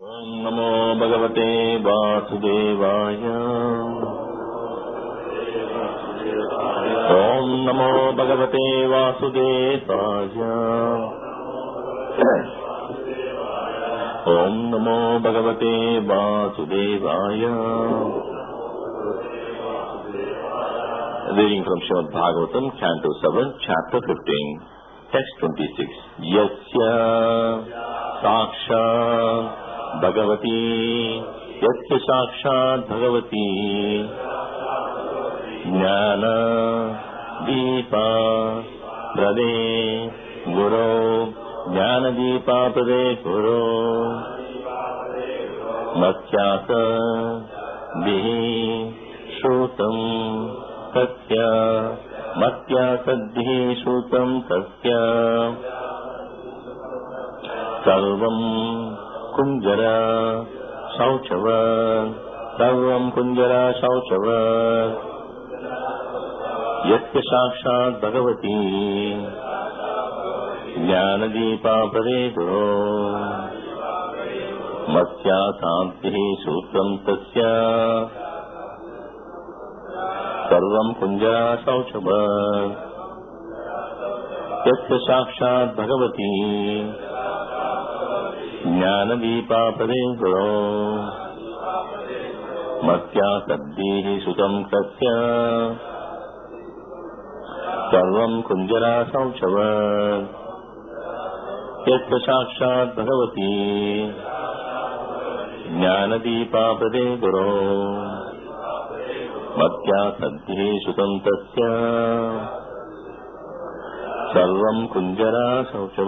ॐ नमो भगवते वासुदेवाय ॐ नमो भगवते वासुदेवाय ॐ नमो भगवते वासुदेवाय Reading from Srimad Bhagavatam, Canto 7, Chapter 15, Text 26. Yasya Sakshat Bhagwati यस्य साक्षात् भगवती ज्ञान दीपा प्रदे गुरो ज्ञानदीपा प्रदे गुरो मत्स्यास बिः श्रुतम् तस्य मत्यासद्भिः श्रुतम् तस्य सर्वम् कुञ्जर शौचव सर्वम् कुञ्जर शौचव यस्य साक्षात् भगवती ज्ञानदीपा प्रदेशो मत्स्यासान्तिः सूत्रम् तस्य सर्वम् कुञ्जर शौचव यस्य साक्षात् भगवती ज्ञानदीपा प्रदेशो मत्या सद्भिः सुतम् तस्य सर्वम् कुञ्जरा शौचव यत्र साक्षात् भगवती ज्ञानदीपा प्रदेशो मत्या सद्भिः सुतम् तस्य सर्वम् कुञ्जरा शौचव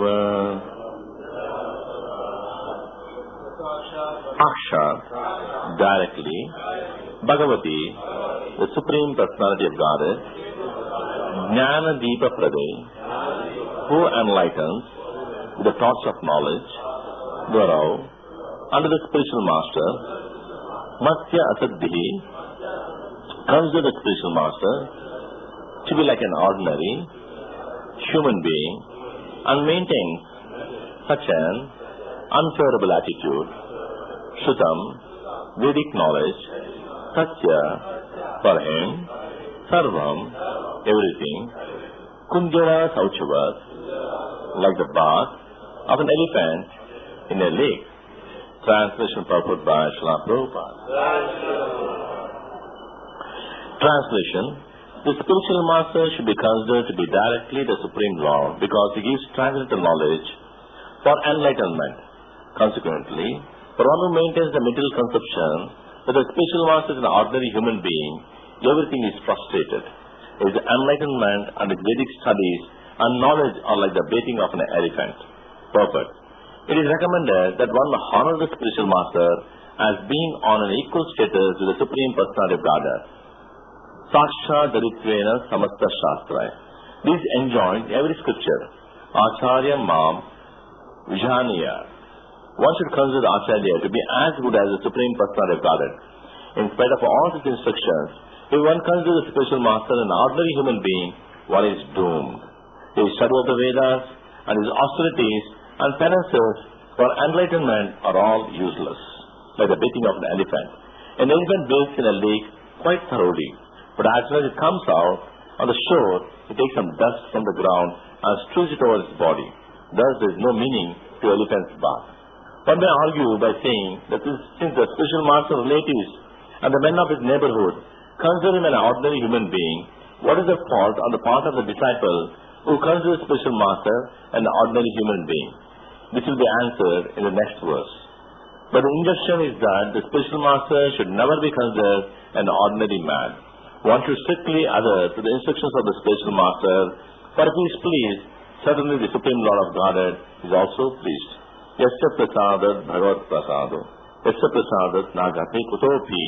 Sakshat, directly, Bhagavati, the Supreme Personality of Godhead, Jnana Deepa Prade, who enlightens with the thoughts of knowledge, Guru, under the spiritual master, Matsya Asadhihi, consider the spiritual master to be like an ordinary human being and maintains such an unfavorable attitude Shrutam, Vedic knowledge, Satya, for him, Sarvam, everything, Kunjara Sauchavat, like the bath of an elephant in a lake. Translation purport by Srila Prabhupada. Translation The spiritual master should be considered to be directly the Supreme Lord because he gives transcendental knowledge for enlightenment. Consequently, for one who maintains the material conception that the spiritual master is an ordinary human being, everything is frustrated. His enlightenment and his Vedic studies and knowledge are like the bathing of an elephant. Perfect. It is recommended that one honor the spiritual master as being on an equal status with the Supreme Personality of Godhead. Saksha Daritvena Samasta Shastraya. This enjoined every scripture. Acharya Mam Vijaniya. One should consider Acharya to be as good as the Supreme Personality of Godhead. In spite of all his instructions, if one considers the spiritual master an ordinary human being, one is doomed. His study of the Vedas and his austerities and penances for enlightenment are all useless, like the bathing of an elephant. An elephant bathes in a lake quite thoroughly, but as soon as it comes out on the shore, it takes some dust from the ground and strews it over its body. Thus, there is no meaning to elephant's bath. One may argue by saying that this, since the spiritual master relatives and the men of his neighborhood consider him an ordinary human being, what is the fault on the part of the disciple who considers spiritual master an ordinary human being? This will be answered in the next verse. But the injunction is that the spiritual master should never be considered an ordinary man. One should strictly adhere to the instructions of the spiritual master, for if he is pleased, certainly the Supreme Lord of Godhead is also pleased. Yasya prasadat bhagavat prasado. Yasya prasadat nagati kutopi.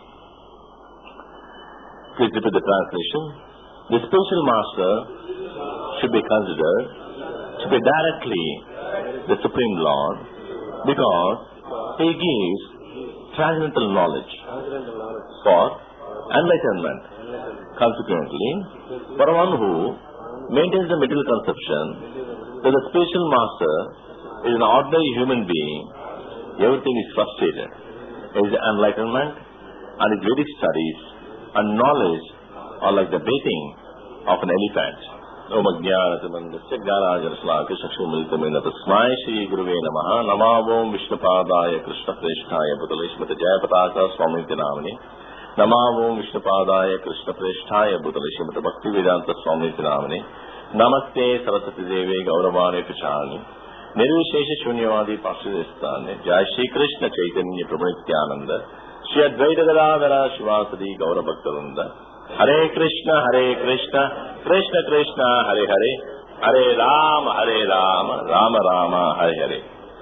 Please repeat the translation. The spiritual master should be considered to be directly the Supreme Lord because he gives transcendental knowledge for enlightenment. Consequently, for one who maintains the material conception that the spiritual master is an ordinary human being, everything is frustrated. It is enlightenment and its Vedic studies and knowledge are like the baiting of an elephant. ఓం అజ్ఞానతిమందస్య జ్ఞానాజనశ్లాక చక్షుమిలితమైన తస్మై శ్రీ గురువే నమ నమా ఓం విష్ణుపాదాయ కృష్ణప్రేష్ఠాయ బుతలేశ్మత జయపతాక స్వామితి నామని నమా ఓం విష్ణుపాదాయ కృష్ణప్రేష్ఠాయ బుతలేశ్మత భక్తి వేదాంత స్వామితి నామని నమస్తే సరస్వతి దేవే గౌరవాణి పిచాని నిర్విశేష శూన్యవాది పాశ్వస్తాన్ని జయ శ్రీకృష్ణ చైతన్య ప్రమృత్యానంద శ్రీ అద్వైత Gadadhara శివాసది గౌరభక్తవృంద Hare Krishna Hare Krishna Krishna Krishna Hare Hare Hare Rama Hare Rama Rama Rama Hare Hare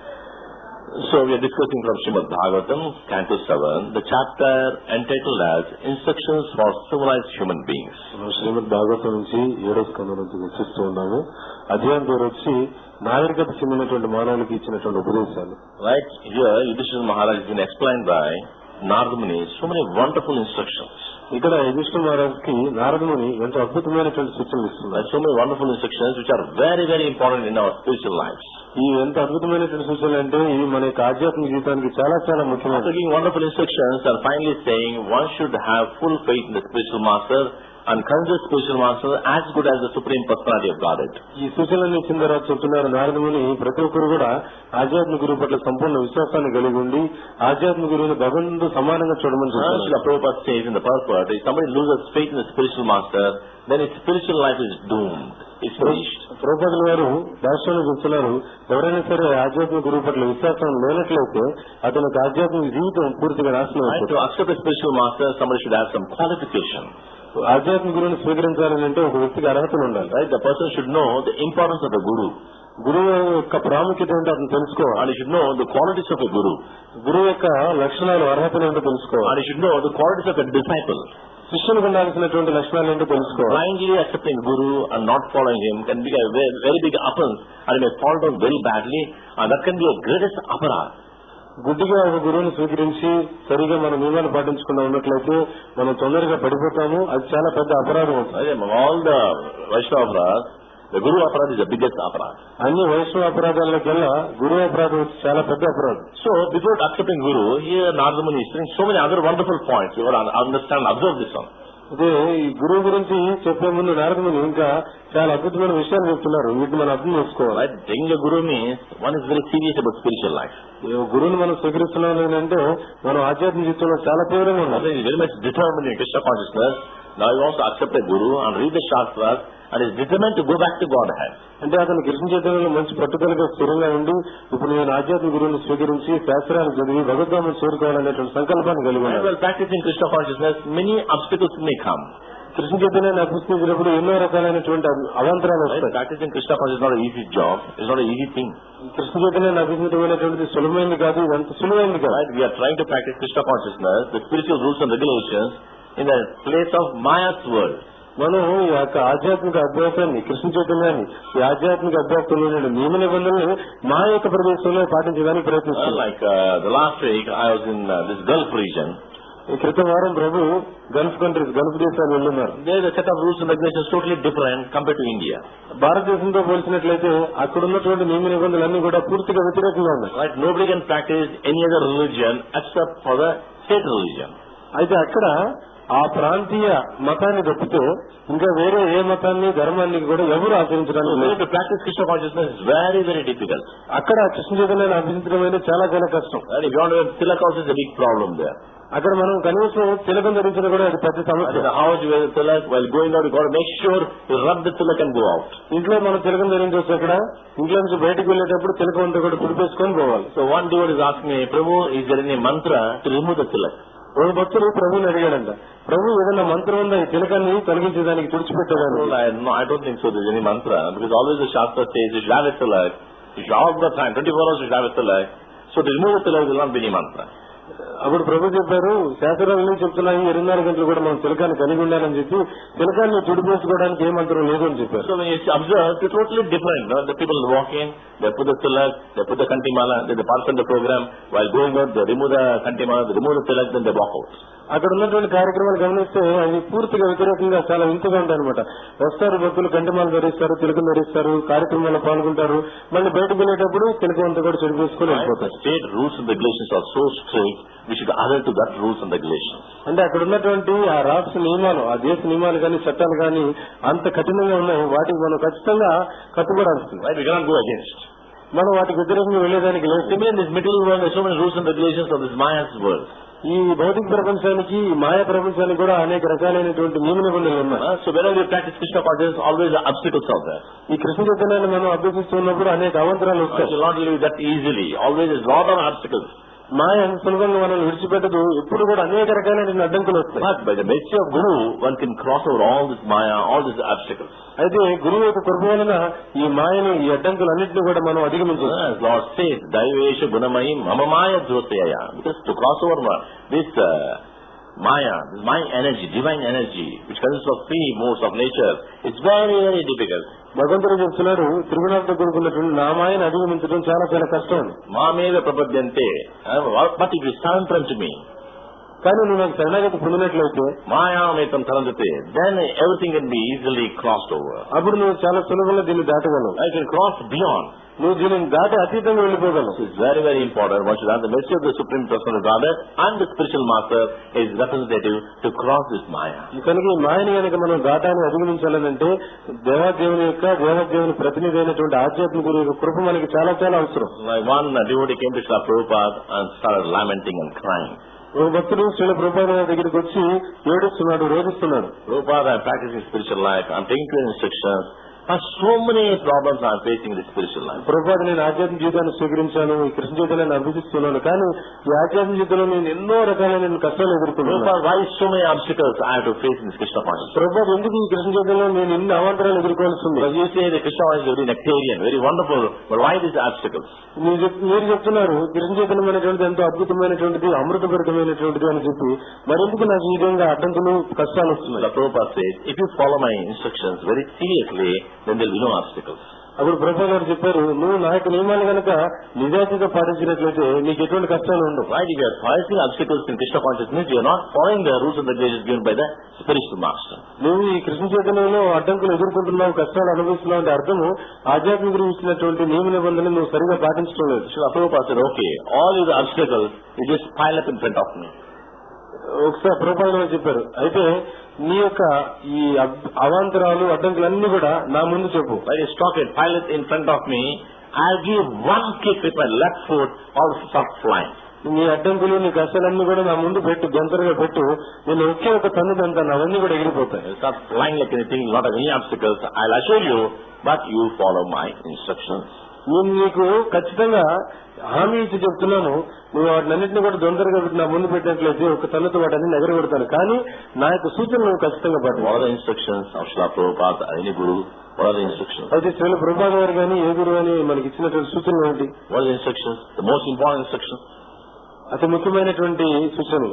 So we are discussing from Srimad Bhagavatam, Canto 7, the chapter entitled as Instructions for Civilized Human Beings. మనం శ్రీమద్ భాగవతం నుంచి ఏడో స్కందం నుంచి చర్చిస్తూ ఉన్నాము అధ్యాయం పేరు వచ్చి నాగరికత చెందినటువంటి మానవులకి ఇచ్చినటువంటి ఉపదేశాలు Right here, Yudhishthira Maharaj has been explained by Narada Muni so many wonderful instructions. ఇక్కడ యుధిష్ఠ మహారాజుకి నారదుని ఎంతో అద్భుతమైనటువంటి సూచనలు ఇస్తున్నారు There are so many wonderful instructions which are very, very important in our spiritual lives. ఈ ఎంత అద్భుతమైనటువంటి సూచనలు అంటే ఇవి మన యొక్క ఆధ్యాత్మిక జీవితానికి చాలా చాలా After ముఖ్యమైనవి giving wonderful instructions and finally saying one should have full faith in the spiritual master and consider spiritual master as good as the supreme personality of Godhead. ఈ సూచనలు ఇచ్చిన తర్వాత చెప్తున్నారు నారదముని ప్రతి ఒక్కరు కూడా ఆధ్యాత్మిక గురువు పట్ల సంపూర్ణ విశ్వాసాన్ని కలిగి ఉండి ఆధ్యాత్మిక గురువుని భగవంతుడు సమానంగా చూడమని Uh, చెప్తున్నారు Srila Prabhupada says in the purport, if somebody loses faith in the spiritual master, then his spiritual life is doomed. It's finished. ప్రభుపదుల గారు రాష్ట్రంలో చెప్తున్నారు ఎవరైనా సరే ఆధ్యాత్మిక గురువు పట్ల విశ్వాసం లేనట్లయితే అతనికి ఆధ్యాత్మిక జీవితం పూర్తిగా నాశనం Right? అయిపోతుంది To accept a spiritual master, somebody should have some qualification. ఆధ్యాత్మిక గురువుని స్వీకరించాలని అంటే ఒక వ్యక్తికి అర్హతలు ఉండాలి Right? The person should know the importance of a guru. గురువు యొక్క ప్రాముఖ్యత ఏంటో అతను తెలుసుకోవాలి And he should know the qualities of a guru. గురువు యొక్క లక్షణాలు అర్హతలు ఏంటో తెలుసుకోవాలి And he should know the qualities of a disciple. శిష్యునికి ఉండాల్సినటువంటి లక్షణాలు ఏంటో తెలుసుకోవాలి Blindly accepting guru and not following him can be a very, very big offense and he may fall down very badly and that can be a greatest aparat. గుడ్డిగా ఒక గురువుని స్వీకరించి సరిగా మన నియమాలు పాటించకుండా ఉన్నట్లయితే మనం తొందరగా పడిపోతాము అది చాలా పెద్ద అపరాధం అవుతుంది Right? Among all the Vaishnava aparats, the guru aparat is the biggest aparat. అన్ని వైష్ణవ అపరాధాలకల్లా గురువు అపరాధం వచ్చి చాలా పెద్ద అపరాధం So before accepting guru, here Narada Muni is saying so many other wonderful points. You got to understand, observe this one. అదే ఈ గురువు గురించి చెప్పే ముందు నారదుని ఇంకా చాలా అద్భుతమైన విషయాలు చెప్తున్నారు వీటిని మనం అర్థం చేసుకోవాలి Right? Taking a guru means one is very serious about spiritual life. ఈ గురువుని మనం స్వీకరిస్తున్నాం అంటే మనం ఆధ్యాత్మిక జీవితంలో చాలా తీవ్రంగా ఉండాలి Another is very much determined in Krishna consciousness. Now he wants to accept a guru and read the Shastras and is determined to go back to Godhead. అంటే అతను కృష్ణ చైతన్యంలో మంచి పట్టుదలగా స్థిరంగా ఉండి ఇప్పుడు నేను ఆధ్యాత్మిక గురువుని స్వీకరించి శాస్త్రాలు చదివి భగవద్ధామం చేరుకోవాలనేటువంటి సంకల్పాన్ని కలిగి And ఉన్నాడు while practicing Krishna consciousness, many obstacles may come. Krishna చైతన్యాన్ని అభ్యసించినప్పుడు ఎన్నో రకాలైనటువంటి అవాంతరాలు Right? వస్తాయి Practicing Krishna consciousness is not an easy job. It's not an easy thing. Krishna చైతన్యాన్ని అభ్యసించడం అనేటువంటిది సులభమైంది కాదు ఇది అంత సులువైంది కాదు Right? We are trying to practice Krishna consciousness, the spiritual rules and regulations, in the place of Maya's world. మనం ఈ యొక్క ఆధ్యాత్మిక అభ్యాసాన్ని కృష్ణ చైతన్యాన్ని ఈ ఆధ్యాత్మిక అభ్యాసంలో నియమ నిబంధనలు మా యొక్క ప్రదేశంలో పాటించడానికి Uh, ప్రయత్నిస్తున్నాం like uh, the last week, I was in uh, this Gulf region. ఈ క్రితం వారం ప్రభు గల్ఫ్ కంట్రీస్ గల్ఫ్ దేశాలు వెళ్ళున్నారు There the set of rules and regulations totally different compared to India. భారతదేశంతో పోల్చినట్లయితే అక్కడ ఉన్నటువంటి నియమ నిబంధనలు అన్ని కూడా పూర్తిగా వ్యతిరేకంగా ఉన్నాయి Right? Nobody can practice any other religion except for the state religion. అయితే అక్కడ ఆ ప్రాంతీయ మతాన్ని తప్పితే ఇంకా వేరే ఏ మతాన్ని ధర్మాన్ని కూడా ఎవరు So ఆచరించడానికి there లేదు to practice Krishna consciousness is very, very difficult. అక్కడ కృష్ణ చైతన్యాన్ని అభ్యసించడం అనేది చాలా చాలా కష్టం And if you want to have tilak also is a big problem there. అక్కడ మనం కనీసం తిలకం ధరించడం కూడా అది పెద్ద I సమస్య think how much you wear the tilak, while going out, you got to make sure you rub the tilak and go out. ఇంట్లో మనం తిలకం ధరించవచ్చు అక్కడ ఇంట్లో నుంచి బయటకు వెళ్ళేటప్పుడు తిలకం అంతా కూడా తుడిపేసుకొని పోవాలి So one devotee is asking me, Prabhu, is there any mantra to remove the tilak? ఓ భక్తుడు ప్రభుని అడిగాడంట ప్రభు ఏదైనా మంత్రం ఉందా ఈ తిలకాన్ని తొలగించేదానికి Well, తుడిచిపెట్టేదానికి I, no, I don't think so there's any mantra, because always the Shastra says you should have a tilak, you should all the time, 24 hours you should have a tilak. So to remove the tilak will not be any mantra. అప్పుడు ప్రభు చెప్పారు శాస్త్రాలని చెప్తున్నాయి ఇరవై నాలుగు గంటలు కూడా మనం తిలకాన్ని కలిగి ఉండాలని చెప్పి తిలకాన్ని తుడిపేసుకోవడానికి ఏ మంత్రం లేదు అని చెప్పారు So when you observe, it's totally different. No? The people walk in, they put the tilak, they put the kantimala, they they participate in the program. While going out, they remove the kantimala, they remove the tilak, then they walk out. అక్కడ ఉన్నటువంటి కార్యక్రమాలు గమనిస్తే అవి పూర్తిగా వ్యతిరేకంగా చాలా వింతగా ఉంటాయి అనమాట వస్తారు భక్తులు కంటిమాలు ధరిస్తారు తిలకం ధరిస్తారు కార్యక్రమాల్లో పాల్గొంటారు మళ్ళీ బయటకు వెళ్ళేటప్పుడు తిలకం అంతా కూడా చెడిపేసుకుని Right? The వెళ్ళిపోతారు state rules and regulations are so strict, we should adhere to that rules and regulations. అంటే అక్కడ ఉన్నటువంటి ఆ రాష్ట్ర నియమాలు ఆ దేశ నియమాలు కానీ చట్టాలు కానీ అంత కఠినంగా ఉన్నాయి వాటికి మనం ఖచ్చితంగా కట్టుబడాల్సింది Right? We cannot go against. మనం వాటికి వ్యతిరేకంగా వెళ్ళేదానికి లేదు Similarly, in this material world, there are so many rules and regulations of this Maya's world. ఈ భౌతిక ప్రపంచానికి ఈ మాయా ప్రపంచానికి కూడా అనేక రకాలైనటువంటి నియమ నిబంధనలు ఉన్నాయి Uh, so whenever you practice Krishna consciousness, always the obstacles are there. ఈ కృష్ణ చైతన్యాన్ని మనం అభ్యసిస్తున్నప్పుడు అనేక అవంతరాలు It వస్తాయి will not live that easily. Always there's a lot of obstacles. మాయ అంత సులభంగా మనల్ని విడిచిపెట్టదు ఎప్పుడు కూడా అనేక రకాలైన అడ్డంకులు వస్తాయి But by the mercy of Guru, one can cross over all this Maya, all these obstacles. అయితే గురువు యొక్క కృప వలన ఈ మాయను ఈ అడ్డంకులు అన్నింటినీ కూడా మనం అధిగమించవచ్చు As Lord says, Daivesha Gunamai Mama Maya Jyotayaya. Because to cross over ma- this uh, Maya, this Maya energy, divine energy, which consists of three modes of nature, it's very, very difficult. భగవంతుడు చెప్తున్నారు తిరుమల దగ్గరకున్నటువంటి నా మాయను అధిగమించడం చాలా చాలా కష్టం అని Mameva Prapadyante. Uh, But if you surrender to me, కానీ నువ్వు నాకు శరణాగతి పొందినట్లయితే Maya Metam Tarandate, then everything can be easily crossed over. అప్పుడు నువ్వు చాలా సులభంగా దీన్ని దాటగలవు I can cross beyond. నువ్వు దీనిని దాటి అతీతంగా వెళ్ళిపోగలవు This is very, very important. One should have the mercy of the Supreme Personal Godhead and the spiritual master is representative to cross this Maya. కనుక ఈ మాయని కనుక మనం దాటాన్ని అధిగమించాలనంటే దేవాదేవుని యొక్క దేవాదేవుని ప్రతినిధి అయినటువంటి ఆధ్యాత్మిక గురువు యొక్క కృప మనకి చాలా చాలా అవసరం Like one uh, devotee came to Srila Prabhupada and started lamenting and crying. ఒక భక్తుడు శ్రీల ప్రభుపాద దగ్గరికి వచ్చి ఏడుస్తున్నాడు రోధిస్తున్నాడు Prabhupada, I'm practicing spiritual life. I'm taking your instructions. But so many problems I'm facing in the spiritual life. Prabhupada నేను ఆధ్యాత్మిక జీవితాన్ని స్వీకరించాను ఈ కృష్ణ జీవితాన్ని అభిజిస్తున్నాను కానీ ఈ ఆధ్యాత్మిక జీవితంలో నేను ఎన్నో రకాలైన కష్టాలు ఎదుర్కొన్నాను Prabhupada, why so many obstacles I have to face in this Krishna consciousness? Prabhupada ఎందుకు ఈ కృష్ణ జీవితంలో నేను ఎన్ని అవాంతరాలు ఎదుర్కోవాల్సి ఉంది Because you say the Krishna consciousness is very nectarian, very wonderful, but why these obstacles? మీరు చెప్- మీరు చెప్తున్నారు కృష్ణ చైతన్యం అనేటువంటిది ఎంతో అద్భుతమైనటువంటిది అమృతభరితమైనటువంటిది అని చెప్పి మరెందుకు నాకు ఈ విధంగా అడ్డంకులు కష్టాలు వస్తున్నాయి The Prabhupada says, if you follow my instructions very seriously, then there will be no obstacles. అప్పుడు ప్రభా గారు చెప్పారు నువ్వు నా యొక్క నియమాలు కనుక నిజాయితీగా పాటించినట్లయితే నీకు ఎటువంటి కష్టాలు ఉండవు Right? If you are facing obstacles in Krishna consciousness, you are not following the rules and regulations given by the spiritual master. నువ్వు ఈ కృష్ణ చైతన్యంలో అడ్డంకులు ఎదుర్కొంటున్నావు కష్టాలు అనుభవిస్తున్నావు అంటే అర్థము ఆధ్యాత్మిక గురించి ఇచ్చినటువంటి నియమ నిబంధనలు నువ్వు సరిగా పాటించడం లేదు Srila Prabhupada said, okay, all these obstacles, you just pile up in front of me. ఒకసారి ప్రభుపాద చెప్పారు అయితే నీ యొక్క ఈ అబ్- అవాంతరాలు అడ్డంకులన్నీ కూడా నా ముందు చెప్పు When you stock it, pile it in front of me, I'll give one kick with my left foot, all start flying. నీ అడ్డంకులు నీ కష్టాలన్నీ కూడా నా ముందు పెట్టు గంతలుగా పెట్టు నేను ఒకే ఒక తన్ను తంతాను అవన్నీ కూడా ఎగిరిపోతాయి You start flying like anything, not have any obstacles. I'll assure you, but you follow my instructions. నేను నీకు ఖచ్చితంగా హామీ ఇచ్చి చెప్తున్నాను నువ్వు వాటినన్నింటినీ కూడా దొందరగా పెట్టి నా ముందు పెట్టినట్లయితే ఒక తన్నుతో వాటిని ఎగరగొడతాను కానీ నా యొక్క సూచనలు నువ్వు ఖచ్చితంగా What are పట్టు the instructions of Srila Prabhupada or any guru? What are the instructions? అయితే శ్రీల ప్రభాత గారు కానీ ఏ గురువు అని మనకి ఇచ్చినటువంటి సూచనలు ఏంటి What are the instructions? The most important instructions? అతి ముఖ్యమైనటువంటి సూచనలు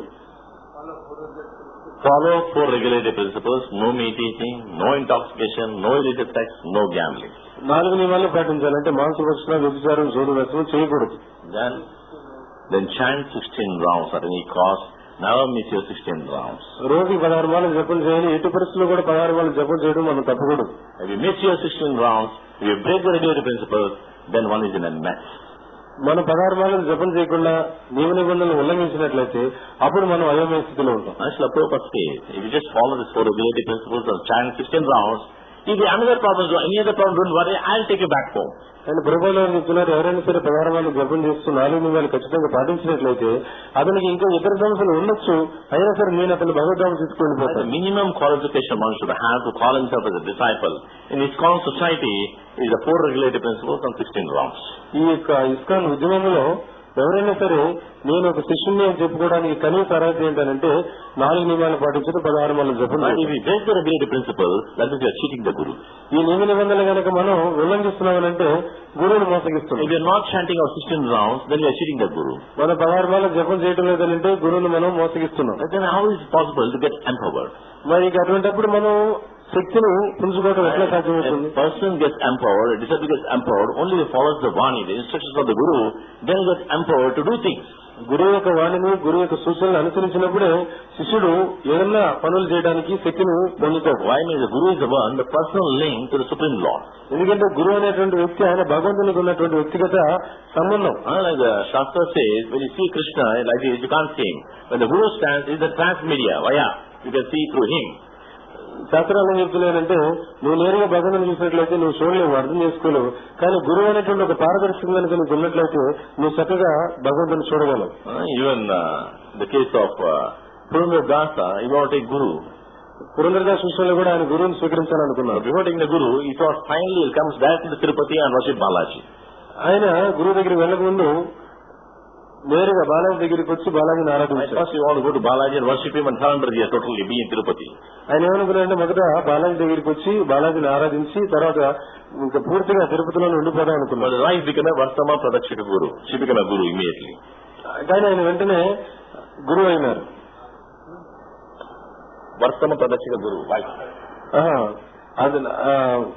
Follow four regulated principles, no meat eating, no intoxication, no illicit sex, no gambling. నాలుగు నియమాలు పాటించాలంటే మాంసభక్షణ వ్యభిచారం చోటు వ్యసనం చేయకూడదు Then, then chant 16 rounds at any cost. Never miss your 16 rounds. రోజుకి పదహారు మాలు జపం చేయాలి ఎటు పరిస్థితుల్లో కూడా పదహారు మాలు జపం చేయడం మనం తప్పకూడదు If you miss your 16 rounds, if you break the regulated principles, then one is in a mess. మనం పదహారు మాలను జపం చేయకుండా నియమ నిబంధనలు ఉల్లంఘించినట్లయితే అప్పుడు మనం అయోమయ స్థితిలో ఉంటాం And Srila Prabhupada says, if you just follow the four regulated principles and chant 16 rounds, if the another problem or any other problem, don't worry, I'll take you back home. ఆయన ప్రభుత్వం గారు చెప్తున్నారు ఎవరైనా సరే పదహారు మాలు జపం చేస్తూ నాలుగు నియమాలు ఖచ్చితంగా పాటించినట్లయితే అతనికి ఇంకా ఇతర సమస్యలు ఉండొచ్చు అయినా సరే నేను అతను భగవద్ధామ The తీసుకెళ్ళిపోతాను minimum qualification one should have to call himself as a disciple in ISKCON society is the four regulated principles and 16 rounds. ఈ యొక్క ఇస్కాన్ ఉద్యమంలో ఎవరైనా సరే నేను ఒక శిష్యుని అని చెప్పుకోవడానికి కనీస అర్హత ఏంటంటే నాలుగు నియమాలు పాటించడం పదహారు మాలు జపం But if చేయడం. we break the regulated principles, that means we are cheating the Guru. ఈ నియమ నిబంధనలు కనుక మనం ఉల్లంఘిస్తున్నామనంటే గురువుని If మోసగిస్తున్నాం we are not chanting our 16 rounds, then we are cheating the Guru. మన పదహారు మాల జపం చేయడం లేదనంటే గురువుని మనం మోసగిస్తున్నాం But then how is it possible to get empowered? మరి ఇక అటువంటిప్పుడు మనం శక్తిని పుంజుకోవడం ఎట్లా A సాధ్యమవుతుంది person gets empowered, a disciple gets empowered only if he follows the Vani, the instructions of the Guru, then he gets empowered to do things. గురువు యొక్క వాణిని గురువు యొక్క సూచనలు అనుసరించినప్పుడే శిష్యుడు ఏదన్నా పనులు చేయడానికి శక్తిని పొందుతాడు Why means the Guru is the one, the personal link to the Supreme Lord. ఎందుకంటే గురువు అనేటువంటి వ్యక్తి ఆయన భగవంతునికి ఉన్నటువంటి వ్యక్తిగత సంబంధం Uh, like the Shastra says, when you see Krishna like this, you can't see him. When the Guru stands, is the transmedia. Vaya, you can see through him. శాస్త్రాలు ఏం చెప్తున్నాయంటే నువ్వు నేరుగా భగవంతుని చూసినట్లయితే నువ్వు చూడలేవు అర్థం చేసుకోలేవు కానీ గురువు అనేటువంటి ఒక పారదర్శకం కనుక నీకు ఉన్నట్లయితే నువ్వు చక్కగా భగవంతుని చూడగలవు Uh, even uh, the case of uh, Purandadasa, he want to take Guru. Purandara Das విషయంలో కూడా ఆయన గురువుని But స్వీకరించాలనుకున్నారు before taking the Guru, he thought finally he comes directly to Tirupati and worship Balaji. ఆయన గురువు దగ్గరికి వెళ్ళక ముందు నేరుగా బాలాజీ దగ్గరికి వచ్చి బాలాజీని At ఆరాధించారు first you want to go to Balaji and worship him and surrender here totally, be in Tirupati. ఆయన ఏమనుకున్నారంటే మొదట బాలాజీ దగ్గరికి వచ్చి బాలాజీని ఆరాధించి తర్వాత ఇంకా పూర్తిగా తిరుపతిలోనే ఉండిపోదాం But అనుకున్నారు the wife became a Vartama Pradakshika Guru. She became a Guru immediately. కానీ ఆయన వెంటనే గురువు అయినారు Vartama Pradakshika Guru, wife. ఆహా, అది ఆ,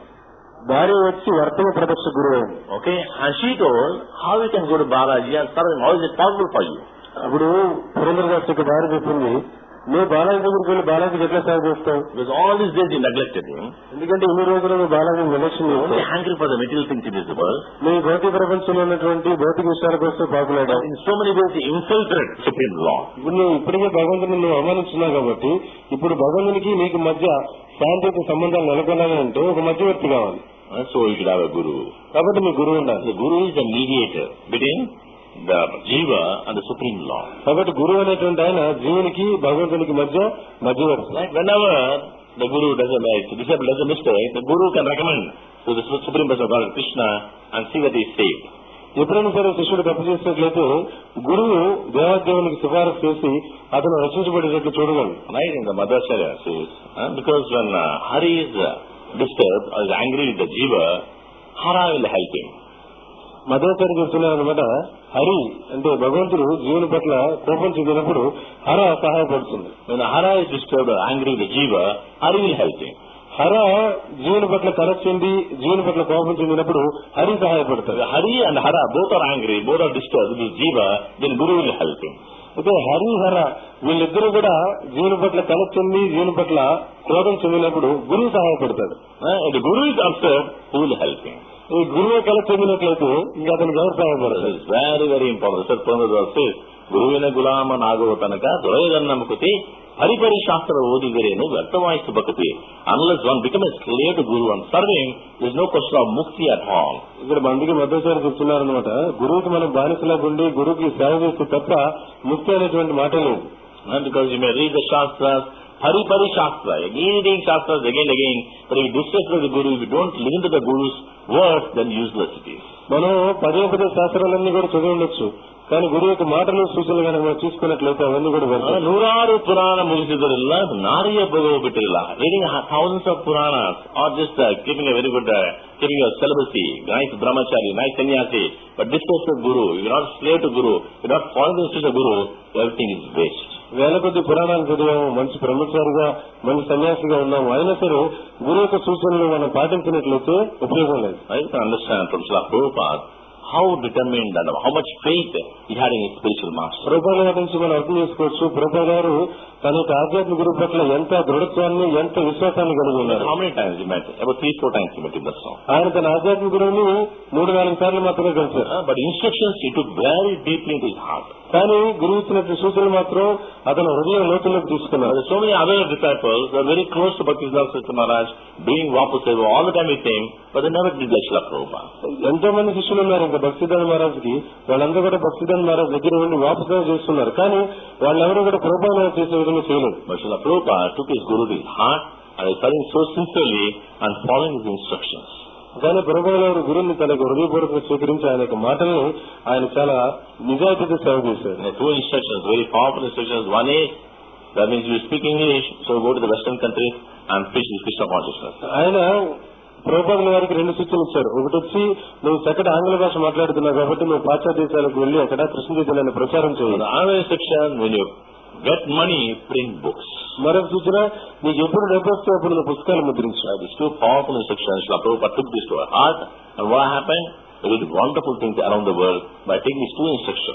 భార్య వచ్చి వర్తమ ప్రదక్ష గురువు అయింది Okay? And she told, how you can go to Balaji and serve him? How is it possible for you? అప్పుడు పురంధరదాస్ యొక్క భార్య చెప్పింది నువ్వు బాలాజీ దగ్గరికి వెళ్ళి బాలాజీకి ఎట్లా సేవ చేస్తావు Because all these days you neglected him. ఎందుకంటే ఇన్ని రోజులు నువ్వు బాలాజీని నిర్లక్ష్యం You're only చేస్తావు hungry for the material things in this world. నీ భౌతిక ప్రపంచంలో ఉన్నటువంటి భౌతిక విషయాల కోసం పాపులాడావు In so many ways you infiltrate Supreme Law. ఇప్పుడు నువ్వు ఇప్పటికే భగవంతుని నువ్వు అవమానిస్తున్నావు కాబట్టి ఇప్పుడు భగవంతునికి నీకు మధ్య శాంతియుత సంబంధాలు నెలకొనాలి అంటే ఒక మధ్యవర్తి కావాలి Uh, So you should have a Guru. కాబట్టి మీ గురువు ఉండాలి The Guru is the mediator between the Jiva and the Supreme Law. కాబట్టి గురువు అనేటువంటి ఆయన జీవునికి భగవంతునికి మధ్య మధ్యవర్తి Like whenever the Guru does a like, disciple does a mistake, the Guru can recommend to the Supreme Person of God, Krishna, and see that he is saved. ఎప్పుడైనా సరే శిష్యుడు తప్పు చేసినట్లయితే గురువు దేవాదేవునికి సిఫారసు చేసి అతను రక్షించబడేటట్లు చూడగలడు Right in the Madhacharya says, uh, because when uh, Hari is uh, disturbed or is angry with the Jiva, Hara will help him. మధ్యాచార్య చెప్తున్నారు అనమాట హరి అంటే భగవంతుడు జీవుని పట్ల కోపం చెందినప్పుడు హర సహాయపడుతుంది When Hara is disturbed or angry with the Jiva, Hari will help him. హర జీవుని పట్ల కర చెంది జీవుని పట్ల కోపం చెందినప్పుడు Hari సహాయపడతాడు If Hari and Hara both are angry, both are disturbed with the Jiva, then Guru will help him. అయితే హరి హర వీళ్ళిద్దరూ కూడా జీవుని పట్ల కల చెంది జీవుని పట్ల క్రోధం చెందినప్పుడు గురువు సహాయపడతాడు Uh, if the Guru is upset, who will help him? ఈ గురువు కల చెందినట్లయితే ఇంకా అతనికి ఎవరు This సహాయపడతాడు is very, very important. Sir Pranadar says, ಗುರುವಿನ ಗುಲಾಮ ನಾಗುವ ತನಕ ದೊರೆಯದನ್ನಮುಕತಿ ಹರಿಪರಿ ಶಾಸ್ತ್ರ ಓದಿದರೇನು ವ್ಯರ್ಥವಾಯಿತು ಬಕತಿ unless one become a slave to guru and serving is no question of mukti at all ఇక్కడ మందికి మధ్యచారి చెప్తున్నారనమాట గురువుకి మనం బానిసలాగా ఉండి గురువుకి సేవ చేస్తే తప్ప ముక్తి అనేటువంటి మాట లేదు because you may read the shastras హరిపరి శాస్త్ర reading shastras again again but if you disrespect the guru if you don't listen to the guru's words then useless it is మనం పదే పదే శాస్త్రాలన్నీ కూడా చదివి ఉండొచ్చు కానీ గురువు యొక్క మాటలు సూచనలు కనుక మనం చూసుకున్నట్లయితే అవన్నీ కూడా వ్యర్థం. ನೂರಾರು ಪುರಾಣ ಮುಗಿಸಿದ್ರಿಲ್ಲ ನಾರಿಯ ಭಗವ ಬಿಟ್ಟಿರಲ್ಲ reading thousands of puranas are just keeping a very good keeping your syllabus nice brahmachari nice sannyasi but discuss guru you not slave to guru you not following the guru everything is waste వేల కొద్ది పురాణాలు చదివాము మంచి బ్రహ్మచారిగా మంచి సన్యాసిగా ఉన్నాము అయినా సరే గురువు యొక్క సూచనలు మనం పాటించినట్లయితే ఉపయోగం లేదు I can understand from Srila Prabhupada how determined and how much faith he had in his spiritual master. ప్రభుత్వాల గారి నుంచి మనం అర్థం చేసుకోవచ్చు ప్రభు గారు తన యొక్క ఆధ్యాత్మిక గురువు పట్ల ఎంత దృఢత్వాన్ని ఎంత విశ్వాసాన్ని కలిగి ఉన్నారు How many times he met? About three, four times he met him, that's all. ఆయన తన ఆధ్యాత్మిక గురువుని మూడు నాలుగు సార్లు మాత్రమే కలిశారు Uh, but instructions he took very deeply into his heart. కానీ గురువు ఇచ్చిన సూచనలు మాత్రం అతను హృదయం లోతుల్లోకి There తీసుకున్నారు are so many other disciples who are very close to Bhaktivedanta Saraswati Maharaj, doing Vapuseva all the time with him, but they never did like Srila Prabhupada. ఎంతో మంది శిష్యులు ఉన్నారు ఇంకా భక్తిదాన్ మహారాజ్ కి వాళ్ళందరూ కూడా భక్తిదాన్ మహారాజ్ దగ్గర ఉండి వాపసు చేస్తున్నారు కానీ వాళ్ళెవరూ కూడా ప్రభుత్వం చేసే విధంగా చేయలేదు But Srila Prabhupada took his Guru to his heart and is serving so sincerely and following his instructions. కానీ ప్రభుత్వ గారు గురువుని తనకు హృదయపూర్వకంగా స్వీకరించి ఆయన యొక్క మాటల్ని ఆయన చాలా నిజాయితీతో సేవ చేశారు There are two instructions, very powerful instructions. One is, that means you speak English, so go to the western countries and preach the Krishna consciousness. ఆయన ప్రభుత్వ గారికి రెండు సూచనలు ఇచ్చారు ఒకటి వచ్చి నువ్వు చక్కటి ఆంగ్ల భాష మాట్లాడుతున్నావు కాబట్టి నువ్వు పాశ్చాత్య దేశాలకు వెళ్లి అక్కడ కృష్ణ చైతన్యాన్ని ప్రచారం So చేయాలి the other instruction, when you get money, print books. మరొక సూచన నీకు ఎప్పుడు డబ్బు వస్తే అప్పుడు నువ్వు పుస్తకాలు ముద్రించు So these two powerful instructions, Srila Prabhupada took this to her heart, and what happened? He did wonderful things around the world by taking these two instructions.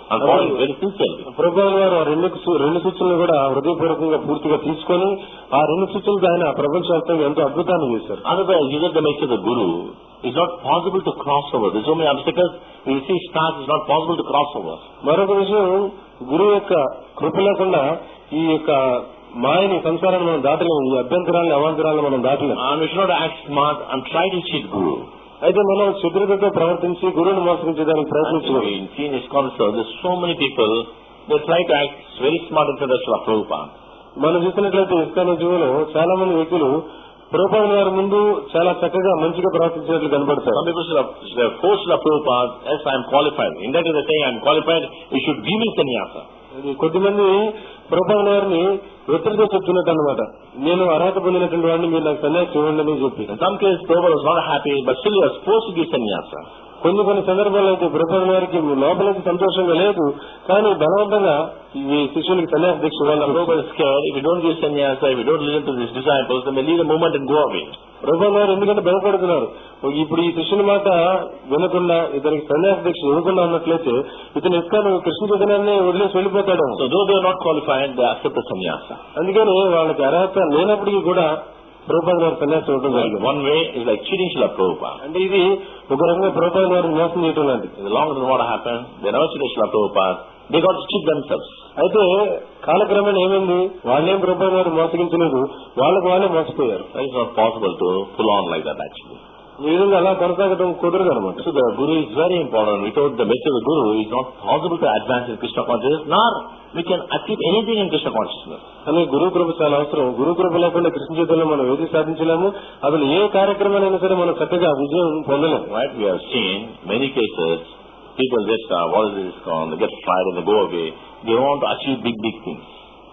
and following very sincerely. ప్రభుత్వం గారు ఆ రెండు సు- రెండు సూచనలు కూడా హృదయపూర్వకంగా పూర్తిగా తీసుకొని ఆ రెండు సూచనలతో ఆయన ప్రపంచవ్యాప్తంగా ఎంతో అద్భుతాన్ని చేశారు Otherwise, you get the message of the Guru. It's not possible to cross over. There's so many obstacles. When you see stars, it's not possible to cross over. మరొక విషయం గురువు యొక్క కృప లేకుండా ఈ యొక్క మాయని సంసారాన్ని మనం దాటలేము ఈ అభ్యంతరాలను అవాంతరాలను మనం దాటలేము And we should not act smart and try to cheat Guru. అయితే మనం శత్రుతతో ప్రవర్తించి గురువుని మోసగించడానికి And ప్రయత్నించలేదు in seen ISKCON also, there's so many people, they try to act very smart in front of Srila Prabhupada. మనం చూసినట్లయితే ISKCON జీవులో చాలా మంది వ్యక్తులు ప్రభుత్వం గారి ముందు చాలా చక్కగా మంచిగా ప్రవర్తించినట్లు కనబడతారు Some people should have, should have forced Srila Prabhupada, yes, I am qualified. Indirectly they say, I am qualified, you should give me sannyasa. ఇది కొద్దిమంది ప్రభుత్వం గారిని ఒత్తిడితో చెప్తున్నట్టు అనమాట నేను అర్హత పొందినటువంటి వాడిని మీరు నాకు సన్యాసి ఇవ్వండి అని చెప్పి In some cases, Prabhupada was not happy, but still he was forced to give sannyasa. కొన్ని కొన్ని సందర్భాల్లో అయితే ప్రభుత్వం గారికి లోపలికి సంతోషంగా లేదు కానీ బలవంతంగా ఈ శిష్యునికి సన్యాస దీక్ష ఇవ్వాలి Prabhupada is scared, if you don't give sannyasa, if you don't listen to his disciples, then they leave the movement and go away. ప్రభుత్వం గారు ఎందుకంటే భయపడుతున్నారు ఇప్పుడు ఈ శిష్యుని మాట వినకుండా ఇతనికి సన్యాస దీక్ష ఇవ్వకుండా ఉన్నట్లయితే ఇతను ఇస్కాన్ కృష్ణ చైతన్యాన్ని వదిలేసి వెళ్ళిపోతాడు So though they are not qualified, they accept the sannyasa. అందుకని వాళ్ళకి అర్హత లేనప్పటికీ కూడా ప్రభుత్వం గారు సన్యాసం ఇవ్వడం Like జరిగింది one way is like cheating Srila Prabhupada. అంటే ఇది ఒక రకంగా ప్రభుత్వం గారిని మోసం చేయటం లాంటిది In the long run, what happened? They never cheated Srila Prabhupada. They got to cheat themselves. అయితే కాలక్రమేణా ఏమైంది వాళ్ళేం ప్రభుత్వం గారు మోసగించలేదు వాళ్ళకు వాళ్ళే మోసపోయారు That is not possible to pull on like that actually. ఈ విధంగా అలా కొనసాగడం కుదరదు అనమాట So the Guru is very important. Without the message of the Guru, it is not possible to advance in Krishna consciousness, nor we can achieve anything in Krishna consciousness. అని గురు కృప చాలా అవసరం గురు కృప లేకుండా కృష్ణ జీవితంలో మనం ఏది సాధించలేము అసలు ఏ కార్యక్రమాలైనా సరే మనం చక్కగా విజయం పొందలేము Right? We have seen many cases, people just, uh, what is this called? They get fired and they go away. They want to achieve big, big things.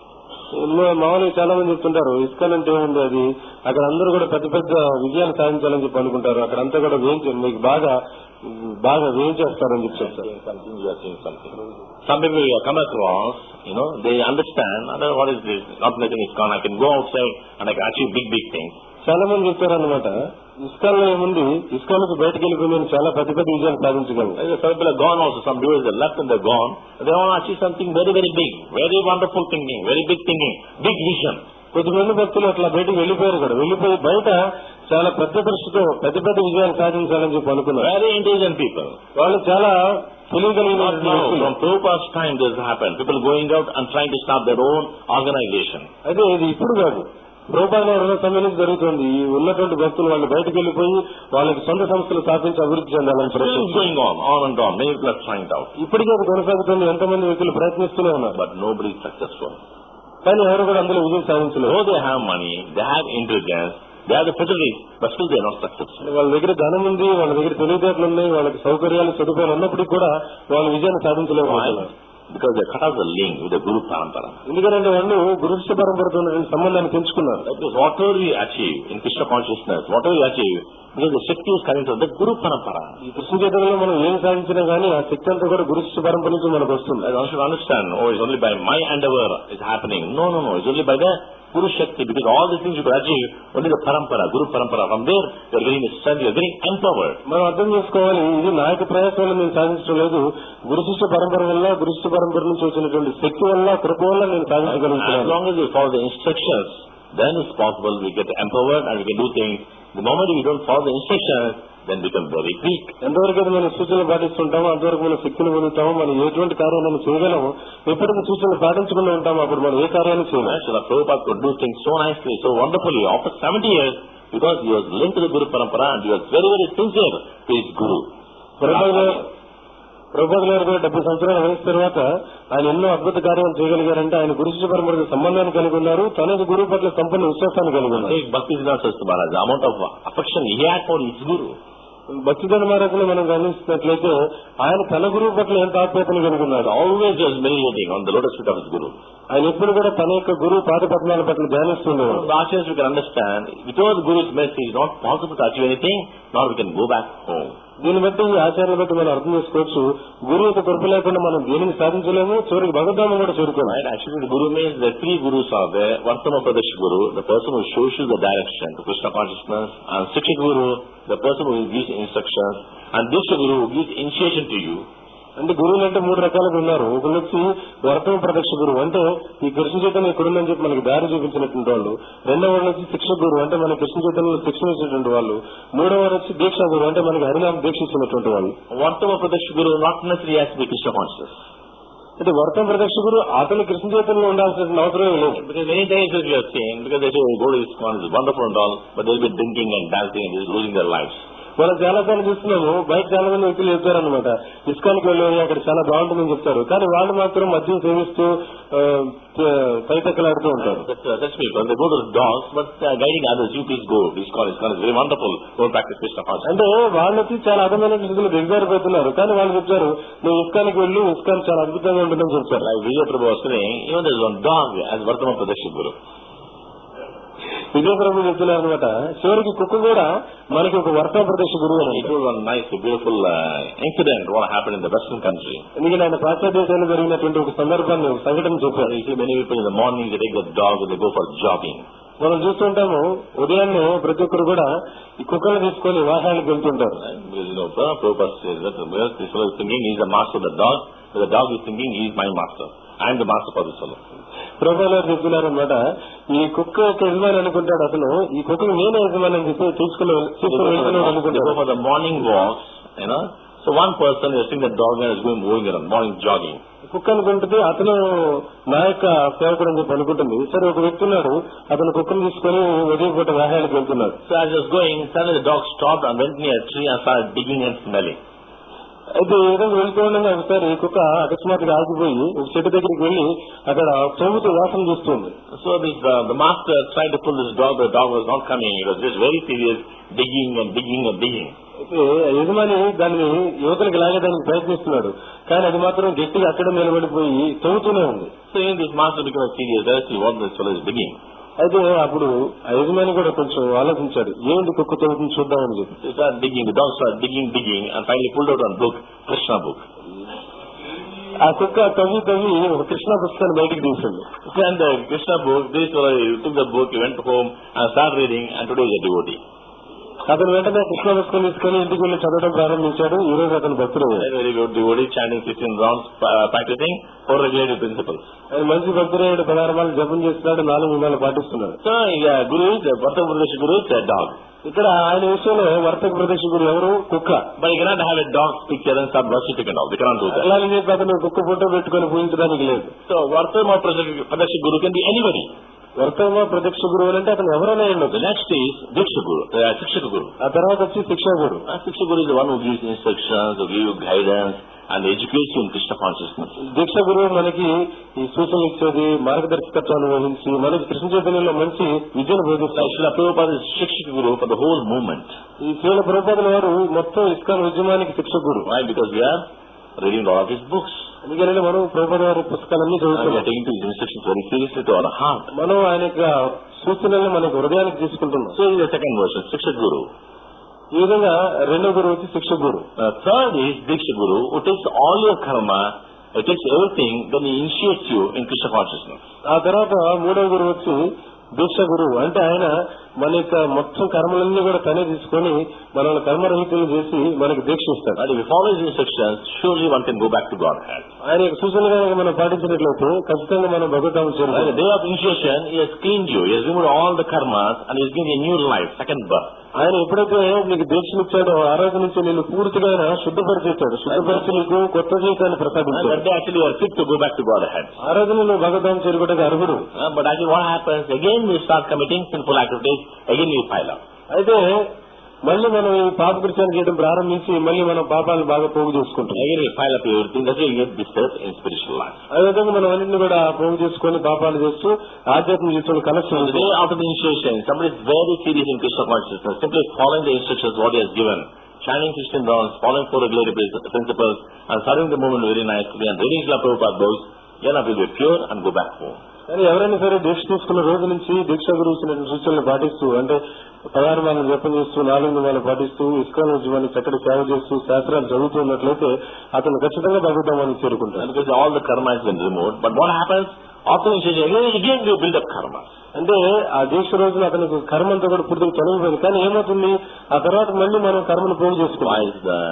ఎన్నో మామూలుగా చాలా మంది చెప్తుంటారు ఇస్కాన్ అంటే ఏముంది అది అక్కడ అందరూ కూడా పెద్ద పెద్ద విజయాలు సాధించాలని చెప్పి అనుకుంటారు అక్కడ అంతా కూడా వేయించి మీకు బాగా బాగా వేయించేస్తారని చెప్పి చెప్తారు Something, we are seeing something. Some people we have come across, you know, they understand, I don't know what is this, not nothing is gone, I can go outside and I can achieve big, big things. చాలా మంది చెప్తారు అనమాట ISKCON లో ఏముంది ISKCON కు బయటకు వెళ్ళిపోయి నేను చాలా పెద్ద పెద్ద విజయాలు సాధించగలను Some people are gone also, some devotees are left and they're gone. They want to achieve something very, very big, very wonderful thinking, very big thinking, big vision. కొద్దిమంది భక్తులు అట్లా బయటకు వెళ్ళిపోయారు కూడా వెళ్ళిపోయి బయట చాలా పెద్ద దృష్టితో పెద్ద పెద్ద విజయాలు సాధించాలని చెప్పి అనుకున్నారు Very intelligent people. వాళ్ళు చాలా తెలియగలిగిన Not now, వ్యక్తులు. from Prabhupada's time this happened. People going out and trying to start their own organization. అదే ఇది ఇప్పుడు కాదు రూపాయల ఉన్న సమయం నుంచి జరుగుతుంది ఈ ఉన్నటువంటి భక్తులు వాళ్ళు బయటకు వెళ్ళిపోయి వాళ్ళకి సొంత సంస్థలు స్థాపించి అభివృద్ధి చెందాలని Still ప్రయత్నం going on, on and on. Many people are trying it out. ఇప్పటికీ అది కొనసాగుతుంది ఎంతమంది వ్యక్తులు ప్రయత్నిస్తూనే ఉన్నారు But nobody is successful. కానీ ఎవరు కూడా అందులో విజయం సాధించలేదు Though they have money, they have intelligence, they have the facilities, but still they are not successful. వాళ్ళ దగ్గర ధనం ఉంది వాళ్ళ దగ్గర తెలివితేటలు ఉన్నాయి వాళ్ళకి సౌకర్యాలు సదుపాయాలు ఉన్నప్పటికీ కూడా వాళ్ళు విజయాన్ని సాధించలేకపోతున్నారు Why? Because they cut off the link with the Guru Parampara. ఎందుకంటే వాళ్ళు గురుష్ట పరంపరతో ఉన్నటువంటి సంబంధాన్ని పెంచుకున్నారు That means whatever we achieve in Krishna consciousness, whatever we achieve, because the Shakti is coming from the Guru Parampara. ఈ కృష్ణ చేతుల్లో మనం ఏం సాధించినా గానీ ఆ శక్తి అంతా కూడా గురుష్ట పరంపర నుంచి మనకు వస్తుంది And one should understand, oh, it's only by my endeavor it's happening. No, no, no, it's only by the Guru Shakti, because all these things you could achieve, only the Parampara, Guru Parampara. From there, you're getting the strength, you're getting empowered. మనం అర్థం చేసుకోవాలి ఇది నా యొక్క ప్రయాసాలు నేను సాధించడం లేదు గురుశిష్ట పరంపర వల్ల గురుశిష్ట పరంపర నుంచి వచ్చినటువంటి శక్తి వల్ల కృప వల్ల నేను As సాధించగలుగుతున్నాను long as we follow the instructions, then it's possible we get empowered and we can do things. The moment we don't follow the instructions, then become very weak. ఎంతవరకు అయితే మనం సూచనలు పాటిస్తుంటామో అంతవరకు మనం శక్తిని పొందుతామో మనం ఎటువంటి కార్యాలను చేయగలము ఎప్పటికీ సూచనలు పాటించకుండా ఉంటామో అప్పుడు మనం ఏ కార్యాన్ని చేయలేము So the Prabhupada could do things so nicely, so wonderfully after 70 years because he was linked to the Guru Parampara and he was very, very sincere to his Guru. ప్రభుత్వ గారు ప్రభుత్వ గారు కూడా డెబ్బై సంవత్సరాల వయసు తర్వాత ఆయన ఎన్నో అద్భుత కార్యాలు చేయగలిగారంటే ఆయన గురుశిష్ట పరంపరకు సంబంధాన్ని కలిగి ఉన్నారు తనకు గురువు పట్ల సంపూర్ణ విశ్వాసాన్ని కలిగి ఉన్నారు Take Bhakti Siddhanta Saraswati Maharaj, the amount of affection he had for his Guru. భక్తిధన మహారాజుని మనం గమనిస్తున్నట్లయితే ఆయన తన గురువు పట్ల ఎంత ఆప్యాయతను కలిగి ఉన్నాడు Always he was meditating on the lotus feet of his Guru. ఆయన ఎప్పుడు కూడా తన యొక్క గురువు పాద పద్మాల పట్ల ధ్యానిస్తుండేవాడు From the Acharyas we can understand, without Guru's mercy it is not possible to achieve anything, nor we can go back home. దీన్ని బట్టి ఈ ఆచారాన్ని బట్టి మనం అర్థం చేసుకోవచ్చు గురువు యొక్క కృప లేకుండా మనం దేనిని సాధించలేము చివరికి భగవద్ధామం కూడా చేరుకోవాలి Right? Actually, the Guru means the three Gurus are there. Varsama Pradesh Guru, the person who shows you the direction to Krishna consciousness, and Sikshit Guru, the person who gives instructions, and Diksha Guru who gives initiation to you, అంటే గురువులు అంటే మూడు రకాలుగా ఉన్నారు ఒకళ్ళు వచ్చి వర్తమ ప్రదక్ష గురువు అంటే ఈ కృష్ణ చైతన్యం ఎక్కడుందని చెప్పి మనకి దారి చూపించినటువంటి వాళ్ళు రెండవ వాళ్ళు వచ్చి శిక్ష గురువు అంటే మన కృష్ణ చైతన్యంలో శిక్షణ ఇచ్చినటువంటి వాళ్ళు మూడవ వారు వచ్చి దీక్షా గురువు అంటే మనకి హరినామ దీక్ష ఇచ్చినటువంటి వాళ్ళు Whatever Pradaksha Guru, not necessarily has to be Krishna conscious. అంటే వర్తమ ప్రదక్ష గురువు అతను కృష్ణ చైతన్యంలో ఉండాల్సిన అవసరం లేదు Because many times as we have seen, because they say, oh, go to ISKCON, it's wonderful and all, but they'll be drinking and dancing and just losing their lives. మనం చాలా సార్లు చూస్తున్నాము బయట చాలా మంది వ్యక్తులు చెప్తారనమాట ఇస్కాన్కి వెళ్ళి అక్కడ చాలా బాగుంటుందని చెప్తారు కానీ వాళ్ళు మాత్రం మద్యం సేవిస్తూ ఆ, పైతక్కలాడుతూ ఉంటారు That's, uh, that's people. They go to the dogs, but uh, guiding others, you please go. ISKCON, ISKCON is very wonderful. Go practice Krishna consciousness. అంటే వాళ్ళు వచ్చి చాలా అర్థమైన స్థితిలో దిగజారిపోతున్నారు కానీ వాళ్ళు చెప్తారు నువ్వు ఇస్కాన్కి వెళ్ళు ఇస్కాన్ చాలా అద్భుతంగా ఉంటుందని చెప్తారు Like Vijay Prabhu was saying, even there's one dog as Vartama Pradaksha Guru. విజయప్రభు చెప్తున్నారు అనమాట చివరికి కుక్క కూడా మనకి ఒక వర్త ప్రదేశ గురువు అని It was a nice, beautiful uh, incident what happened in the Western country. ఎందుకంటే ఆయన పాశ్చాత్య దేశాల్లో జరిగినటువంటి ఒక సందర్భాన్ని ఒక సంఘటన చెప్పారు You see many people in the morning, they take the dog and they go for jogging. మనం చూస్తుంటాము ఉదయాన్నే ప్రతి ఒక్కరు కూడా ఈ కుక్కలు తీసుకొని వాహనాలకు వెళ్తుంటారు Right? Because, you know, Prabhupada says that because this fellow is thinking he's the master of the dog, but the dog is thinking he's my master. I am the master for this fellow. ప్రభుత్వాలు గారు చెప్తున్నారు అనమాట ఈ కుక్క యొక్క యజమాని అనుకుంటాడు అతను ఈ కుక్కను నేనే యజమాని అని చెప్పి తీసుకుని They తీసుకుని go for వెళ్తున్నాడు the- they అనుకుంటాడు go for the morning walks, you know. So one person is seeing the dog and is going moving around, morning jogging. కుక్క అనుకుంటుంది అతను నా యొక్క సేవకుడు అని చెప్పి అనుకుంటుంది సరే ఒక వ్యక్తి ఉన్నాడు అతను కుక్కను తీసుకొని ఉదయం పూట వాహనాలకు వెళ్తున్నాడు So as he was going, suddenly the dog stopped and went near a tree and started digging and smelling. అయితే ఈ విధంగా వెళ్తూ ఉండగా ఒకసారి ఈ కుక్క అకస్మాత్తుగా ఆగిపోయి ఒక చెట్టు దగ్గరికి వెళ్లి అక్కడ తవ్వుతూ వాసన చూస్తుంది So this, uh, the master tried to pull this dog, but the dog was not coming. He was just very serious, digging and digging and digging. అయితే యజమాని దాన్ని యువతలకు లాగేదానికి ప్రయత్నిస్తున్నాడు కానీ అది మాత్రం గట్టిగా అక్కడ నిలబడిపోయి తవ్వుతూనే ఉంది So in this master became serious. Let's see what this fellow is digging. అయితే అప్పుడు ఆ యజమాని కూడా కొంచెం ఆలోచించాడు ఏంటి కుక్క తవ్వుతుంది చూద్దామని చెప్పి He started digging. The dog started digging, digging, and finally pulled out one book, Krishna book. ఆ కుక్క తవ్వి తవ్వి ఒక కృష్ణ పుస్తకాన్ని బయటికి తీసింది And the Krishna book, this fellow he took the book, he went home and started reading, and today he is a devotee. అతను వెంటనే కృష్ణ పుస్తకం తీసుకుని ఇంటికి వెళ్ళి చదవడం ప్రారంభించాడు ఈ రోజు అతను భక్తుడు Very, very good devotee, chanting 16 rounds, uh, practicing four regulative principles. ఆయన మంచి భక్తుడయ్యాడు పదార్థాలు జపం చేస్తున్నాడు నాలుగు విధాలు పాటిస్తున్నాడు So, yeah, Guru is, uh, Bhatta Pradesh Guru is a dog. ఇక్కడ ఆయన విషయంలో వర్తక ప్రదర్శకుడు ఎవరు కుక్క But you cannot have a dog's picture and start worshipping and all. They cannot do that. అలాగే చెప్పి అతను కుక్క ఫోటో పెట్టుకుని పూజించడానికి లేదు So, Vartama Pradesh Guru can be anybody. వర్తమ ప్రత్యక్ష గురువు అంటే అతను ఎవరైనా The ఉండదు next is Diksha Guru, uh, Shikshaka Guru. ఆ తర్వాత వచ్చి శిక్షా గురు Uh, Shiksha Guru is the one who gives instructions, who gives you guidance, and educates you in Krishna consciousness. దీక్ష గురువు మనకి ఈ సూచనలు ఇచ్చేది మార్గదర్శకత్వాన్ని వహించి మనకి కృష్ణ చైతన్యంలో మంచి విద్యను Like బోధిస్తారు Srila Prabhupada is Shikshaka Guru for the whole movement. ఈ శ్రీల ప్రభుపాదుల వారు మొత్తం ఇస్కాన్ ఉద్యమానికి శిక్ష గురు Why? Because we are reading a lot of his books. ఎందుకంటే మనం ప్రభుపాద వారి పుస్తకాలన్నీ And we are చదువుతున్నాం taking his instructions very seriously to our heart. మనం ఆయన యొక్క సూచనల్ని మనకి హృదయానికి తీసుకుంటున్నాం So, this is the second version, Shikshaka Guru. ఈ విధంగా రెండో గురువు వచ్చి శిక్ష గురు Uh, third is Diksha Guru, who takes all your karma, who takes everything, then he initiates you in Krishna consciousness. ఆ తర్వాత మూడో గురువు వచ్చి దీక్ష గురువు అంటే ఆయన మన యొక్క మొత్తం కర్మలన్నీ కూడా తనే తీసుకొని మనల్ని కర్మరహితులు చేసి మనకి దీక్ష ఇస్తాడు And if we follow his instructions, surely one can go back to Godhead. ఆయన యొక్క సూచనలు కనుక మనం పాటించినట్లయితే ఖచ్చితంగా మనం భగవతాము By the చేరుతాం day of initiation, he has cleaned you, he has removed all the karmas, and he has given you a new life, second birth. ఆయన ఎప్పుడైతే నీకు దీక్షనిచ్చాడో ఆ రోజు నుంచి నేను పూర్తిగా ఆయన శుద్ధపరిచేస్తాడు శుద్ధపరిచి నీకు కొత్త జీవితాన్ని And ప్రసాదించాడు that day actually you are fit to go back to Godhead. ఆ రోజు నువ్వు భగవతాము చేరుకోవడానికి అర్హుడు Uh, but actually what happens, again we start committing sinful activities, again we pile up. అయితే మళ్ళీ మనం ఈ పాప కృత్యాన్ని చేయడం ప్రారంభించి మళ్ళీ మనం పాపాలను బాగా పోగు చేసుకుంటాం Again we pile up everything, that's why you get disturbed in spiritual life. ఆ విధంగా మనం అన్నింటిని కూడా పోగు చేసుకొని పాపాలు చేస్తూ ఆధ్యాత్మిక జీవితంలో So connection the day after the initiation, somebody is very serious in Krishna consciousness, simply following the instructions what he has given, chanting 16 rounds, following four regulative principles, and serving the movement very nicely, and reading Srila Prabhupada books, then will be pure and go back home. కానీ ఎవరైనా సరే దీక్ష తీసుకున్న రోజు నుంచి దీక్ష గురువు ఇచ్చిన సూచనలు పాటిస్తూ అంటే పదహారు మనం జపం చేస్తూ నాలుగు నియమాలు పాటిస్తూ ఇస్కాన్ ఉద్యమాన్ని చక్కటి సేవ చేస్తూ శాస్త్రాలు చదువుతూ ఉన్నట్లయితే అతను ఖచ్చితంగా భగవద్ధామానికి చేరుకుంటాడు And because all the karma has been removed, but what happens? After initiation, again, again you build up karma. అంటే ఆ దీక్ష రోజున అతనికి కర్మ అంతా కూడా పూర్తిగా తొలగిపోయింది కానీ ఏమవుతుంది ఆ తర్వాత మళ్ళీ మనం కర్మను పోగు Why చేసుకున్నాం is the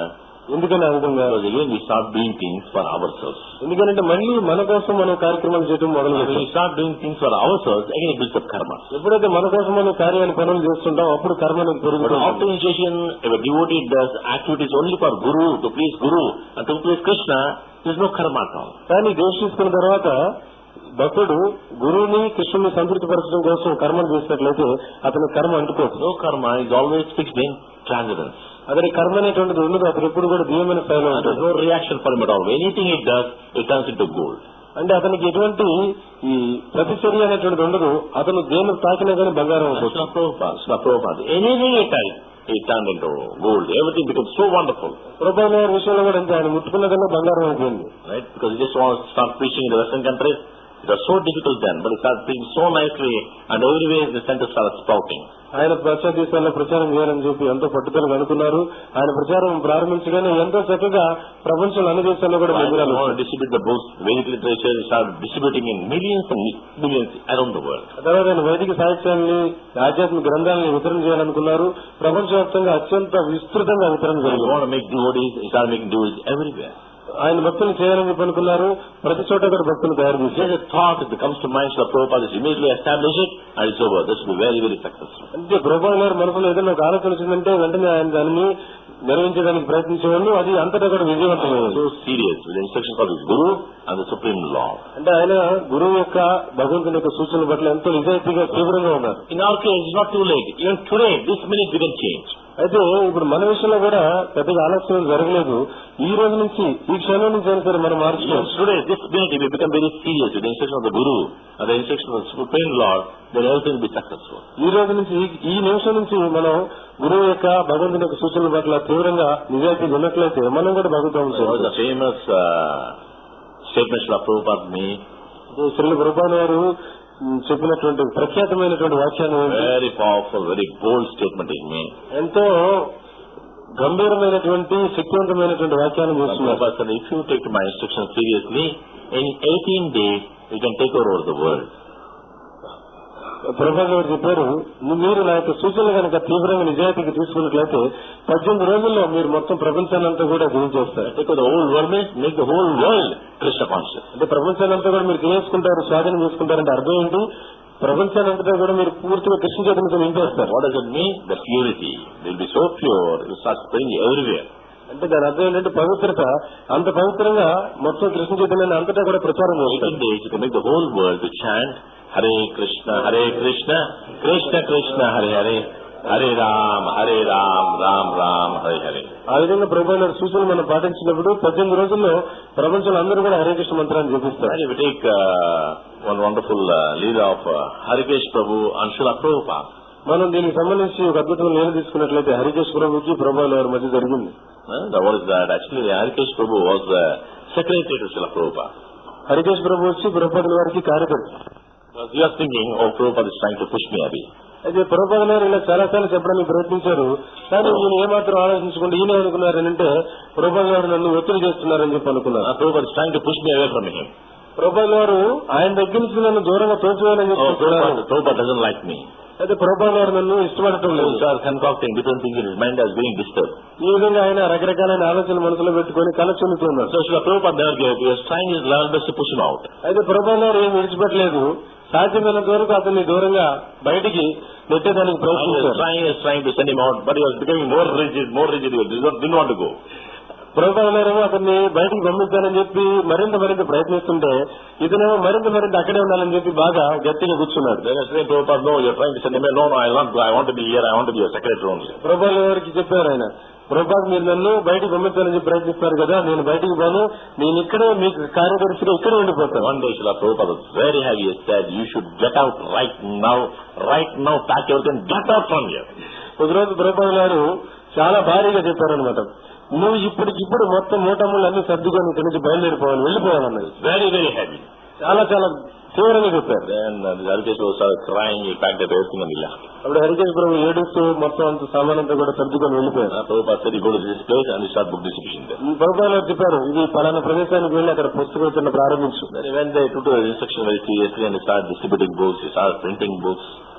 ఎందుకని ఆ విధంగా Because again we start doing things for ourselves. ఎందుకంటే మళ్ళీ మన కోసం మనం కార్యక్రమాలు చేయడం మొదలు When పెట్టాం we start doing things for ourselves, again it builds up karma. ఎప్పుడైతే మన కోసం మనం కార్యాన్ని పనులు చేస్తుంటాం అప్పుడు కర్మ అనేది But పెరుగుతుంది after initiation, if a devotee does activities only for Guru, to please Guru, and to please Krishna, there is no karma at all. కానీ దోష తీసుకున్న తర్వాత భక్తుడు గురువుని కృష్ణుని సంతృప్తిపరచడం కోసం కర్మలు చేసినట్లయితే అతని కర్మ అంటుకోదు No karma is always fixed in transcendence. అతని కర్మ అనేటువంటిది ఉండదు అతను ఎప్పుడు కూడా దీయమైన స్థాయిలో And there is ఉంటుంది no reaction for him at all. Anything it does, it turns into gold. అంటే అతనికి ఎటువంటి ఈ ప్రతిచర్య అనేటువంటిది ఉండదు అతను దేని తాకినా కానీ బంగారం That's అవుతుంది not Prabhupada. It's not Prabhupada. Anything he tries, it turned into gold. Everything becomes so wonderful. ప్రభుత్వ గారి విషయంలో కూడా అంతే ఆయన ముట్టుకున్నదన్నా బంగారం అయిపోయింది Right? Because he just wants to start preaching in the Western countries. It was so difficult then, but he started preaching so nicely, and everywhere the center started sprouting. ఆయన పాశ్చాత్య దేశాల్లో ప్రచారం చేయాలని చెప్పి ఎంతో పట్టుదలగా అనుకున్నారు ఆయన ప్రచారం ప్రారంభించగానే ఎంతో చక్కగా ప్రపంచంలో అన్ని దేశాల్లో కూడా I మందిరాలు want to వచ్చాయి. distribute the books, Vedic literature, he started distributing in millions and millions around the world. ఆ తర్వాత ఆయన వైదిక సాహిత్యాన్ని ఆధ్యాత్మిక గ్రంథాలని వితరణ చేయాలనుకున్నారు ప్రపంచవ్యాప్తంగా అత్యంత విస్తృతంగా వితరణ So you జరిగింది want to make devotees, he started making devotees everywhere. ఆయన భక్తులు చేయాలని చెప్పి అనుకున్నారు ప్రతి చోట కూడా భక్తులు తయారు There's చేశారు a thought that comes to mind, Srila Prabhupada is immediately establish it, and it's over. This will be very, very successful. అంటే ప్రభావం గారి మనసులో ఏదైనా ఒక ఆలోచన వచ్చిందంటే వెంటనే ఆయన దానిని నిర్వహించడానికి ప్రయత్నించేవాళ్ళు అది అంతటా కూడా విజయవంతమైంది So serious with the instructions of his Guru and the Supreme Law. అంటే ఆయన గురువు యొక్క భగవంతుని యొక్క సూచనల పట్ల ఎంతో నిజాయితీగా తీవ్రంగా ఉన్నారు In our case, it's not too late. Even today, this minute we can change. అయితే ఇప్పుడు మన విషయంలో కూడా పెద్దగా ఆలస్యం జరగలేదు ఈ రోజు నుంచి ఈ క్షణం నుంచి అయినా సరే మనం Even మార్చుకోవచ్చు today, this minute, if we become very serious with the instruction of the Guru and the instruction of the Supreme Lord, then everything will be successful. ఈ రోజు నుంచి ఈ- ఈ నిమిషం నుంచి మనం గురువు యొక్క భగవంతుని యొక్క సూచనల పట్ల తీవ్రంగా నిజాయితీ ఉన్నట్లయితే మనం కూడా భగవంతం So the famous uh, statement Srila Prabhupada made, Srila గురుపాల్ గారు ఉమ్, చెప్పినటువంటి ప్రఖ్యాతమైనటువంటి వాక్యాన్ని ఏంటి? very powerful, very bold statement he made. ఎంతో గంభీరమైనటువంటి శక్తివంతమైనటువంటి వ్యాఖ్యానం Srila చేస్తున్నారు Prabhupada said, if you take my instructions seriously, in 18 days, you can take over the world. ప్రభా గారు చెప్పారు "ను- మీరు నా యొక్క సూచనలు కనుక తీవ్రంగా నిజాయితీగా తీసుకున్నట్లయితే పద్దెనిమిది రోజుల్లో మీరు మొత్తం ప్రపంచాన్ని అంతా కూడా జయించేస్తారు Take over the whole world means make the whole world Krishna conscious. అంటే ప్రపంచాన్ని అంతా కూడా మీరు చేసుకుంటారు స్వాధీనం చేసుకుంటారంటే అర్థం ఏంటి ప్రపంచాన్ని అంతటా కూడా మీరు పూర్తిగా కృష్ణ చేతులతో నింపేస్తారు What does it mean? The purity. They will be so pure, it will start spreading everywhere. అంటే దాని అర్థం ఏంటంటే పవిత్రత అంత పవిత్రంగా మొత్తం కృష్ణ చైతన్యాన్ని అంతటా కూడా ప్రచారం చేస్తారు 18 days, you can make the whole world to chant Hare Krishna, Hare Krishna, Krishna Krishna, Hare Hare, Hare Ram, Hare Ram, Ram Ram, Hare Hare. ఆ విధంగా ప్రభు గారి సూచనలు మనం పాటించినప్పుడు పద్దెనిమిది రోజుల్లో ప్రపంచంలో అందరూ కూడా హరే కృష్ణ మంత్రాన్ని చూపిస్తారు And if we take uh, one wonderful uh, leader of uh, Harikesh Prabhu and Srila Prabhupada, మనం దీనికి సంబంధించి ఒక అద్భుతమైన నేను తీసుకున్నట్లయితే హరికేష్ ప్రభుకి ప్రభావాల వారి మధ్య జరిగింది uh, the- what is that? Actually, Harikesh Prabhu was the secretary to Srila Prabhupada. Harikesh ప్రభు వచ్చి ప్రభుపాదుల వారికి కార్యదర్శి Because he was thinking, oh, Prabhupada is trying to push me away. అయితే ప్రభుపాదుల వారు ఇలా చాలా సార్లు చెప్పడానికి ప్రయత్నించారు కానీ ఈయన ఏమాత్రం ఆలోచించకుండా ఈయన అనుకున్నారని అంటే ప్రభుపాదుల వారు నన్ను ఒత్తిడి చేస్తున్నారని చెప్పి అనుకున్నారు Uh, Prabhupada is trying to push me away from him. ప్రభుపాదుల వారు ఆయన దగ్గర నుంచి నన్ను దూరంగా తోచివేయాలని చెప్పి Oh, అనుకున్నారు. Prabhupada, Prabhupada doesn't like me. అయితే ప్రభుపాదుల వారు నన్ను ఇష్టపడటం So లేదు he started concocting different things in his mind as being disturbed. ఈ విధంగా ఆయన రకరకాలైన ఆలోచనలు మనసులో పెట్టుకొని కల చెందుతున్నారు So Srila Prabhupada never gave up. He was trying his level best to push him out. అయితే ప్రభుపాదుల వారు ఏం విడిచిపెట్టలేదు సాధ్యమైనంత వరకు అతన్ని దూరంగా బయటికి నెట్టేదానికి He was ప్రయత్నించారు trying, he was trying to send him out, but he was becoming more rigid, more rigid. He did not, didn't want to go. ప్రభుత్వం అతన్ని బయటికి పంపించాలని చెప్పి మరింత మరింత ప్రయత్నిస్తుంటే ఇతనేమో మరింత మరింత అక్కడే ఉండాలని చెప్పి బాగా గట్టిగా కూర్చున్నాడు Then I said, Prabhupada, no, you're trying to send him away. No, no, I'll not go. I want to be here. I want to be your secretary only. ప్రభుత్వం గారికి చెప్పారు ఆయన ప్రభుత్వం మీరు నన్ను బయటికి పంపించాలని చెప్పి ప్రయత్నిస్తారు కదా నేను బయటికి పోను నేను ఇక్కడే మీకు కార్యదర్శిగా ఇక్కడే ఉండిపోతాను One day Srila Prabhupada was very heavy. He said, you should get out right now. Right now, pack everything, get out from here. ఒకరోజు ప్రభుత్వం గారు చాలా భారీగా చెప్పారనమాట నువ్వు ఇప్పటికిప్పుడు మొత్తం మూటములు అన్ని సర్దుకొని ఇక్కడి నుంచి బయలుదేరిపోవాలి వెళ్ళిపోవాలన్నది Very, very heavy. చాలా చాలా తీవ్రంగా చెప్పారు Then uh, the Harikesh Prabhu started crying. He packed up everything and he left. అప్పుడు హరికేష్ ప్రభు ఏడుస్తూ మొత్తం అంత సామాన్ అంతా కూడా సర్దుకొని వెళ్ళిపోయారు Uh, Prabhupada said, you go to this place and you start book distribution there. ప్రభుత్వాలు చెప్పారు ఇది పలానా ప్రదేశానికి వెళ్ళి అక్కడ పుస్తకం ప్రారంభించు Then he went there, took the instruction very seriously and he started distributing books. He started printing books.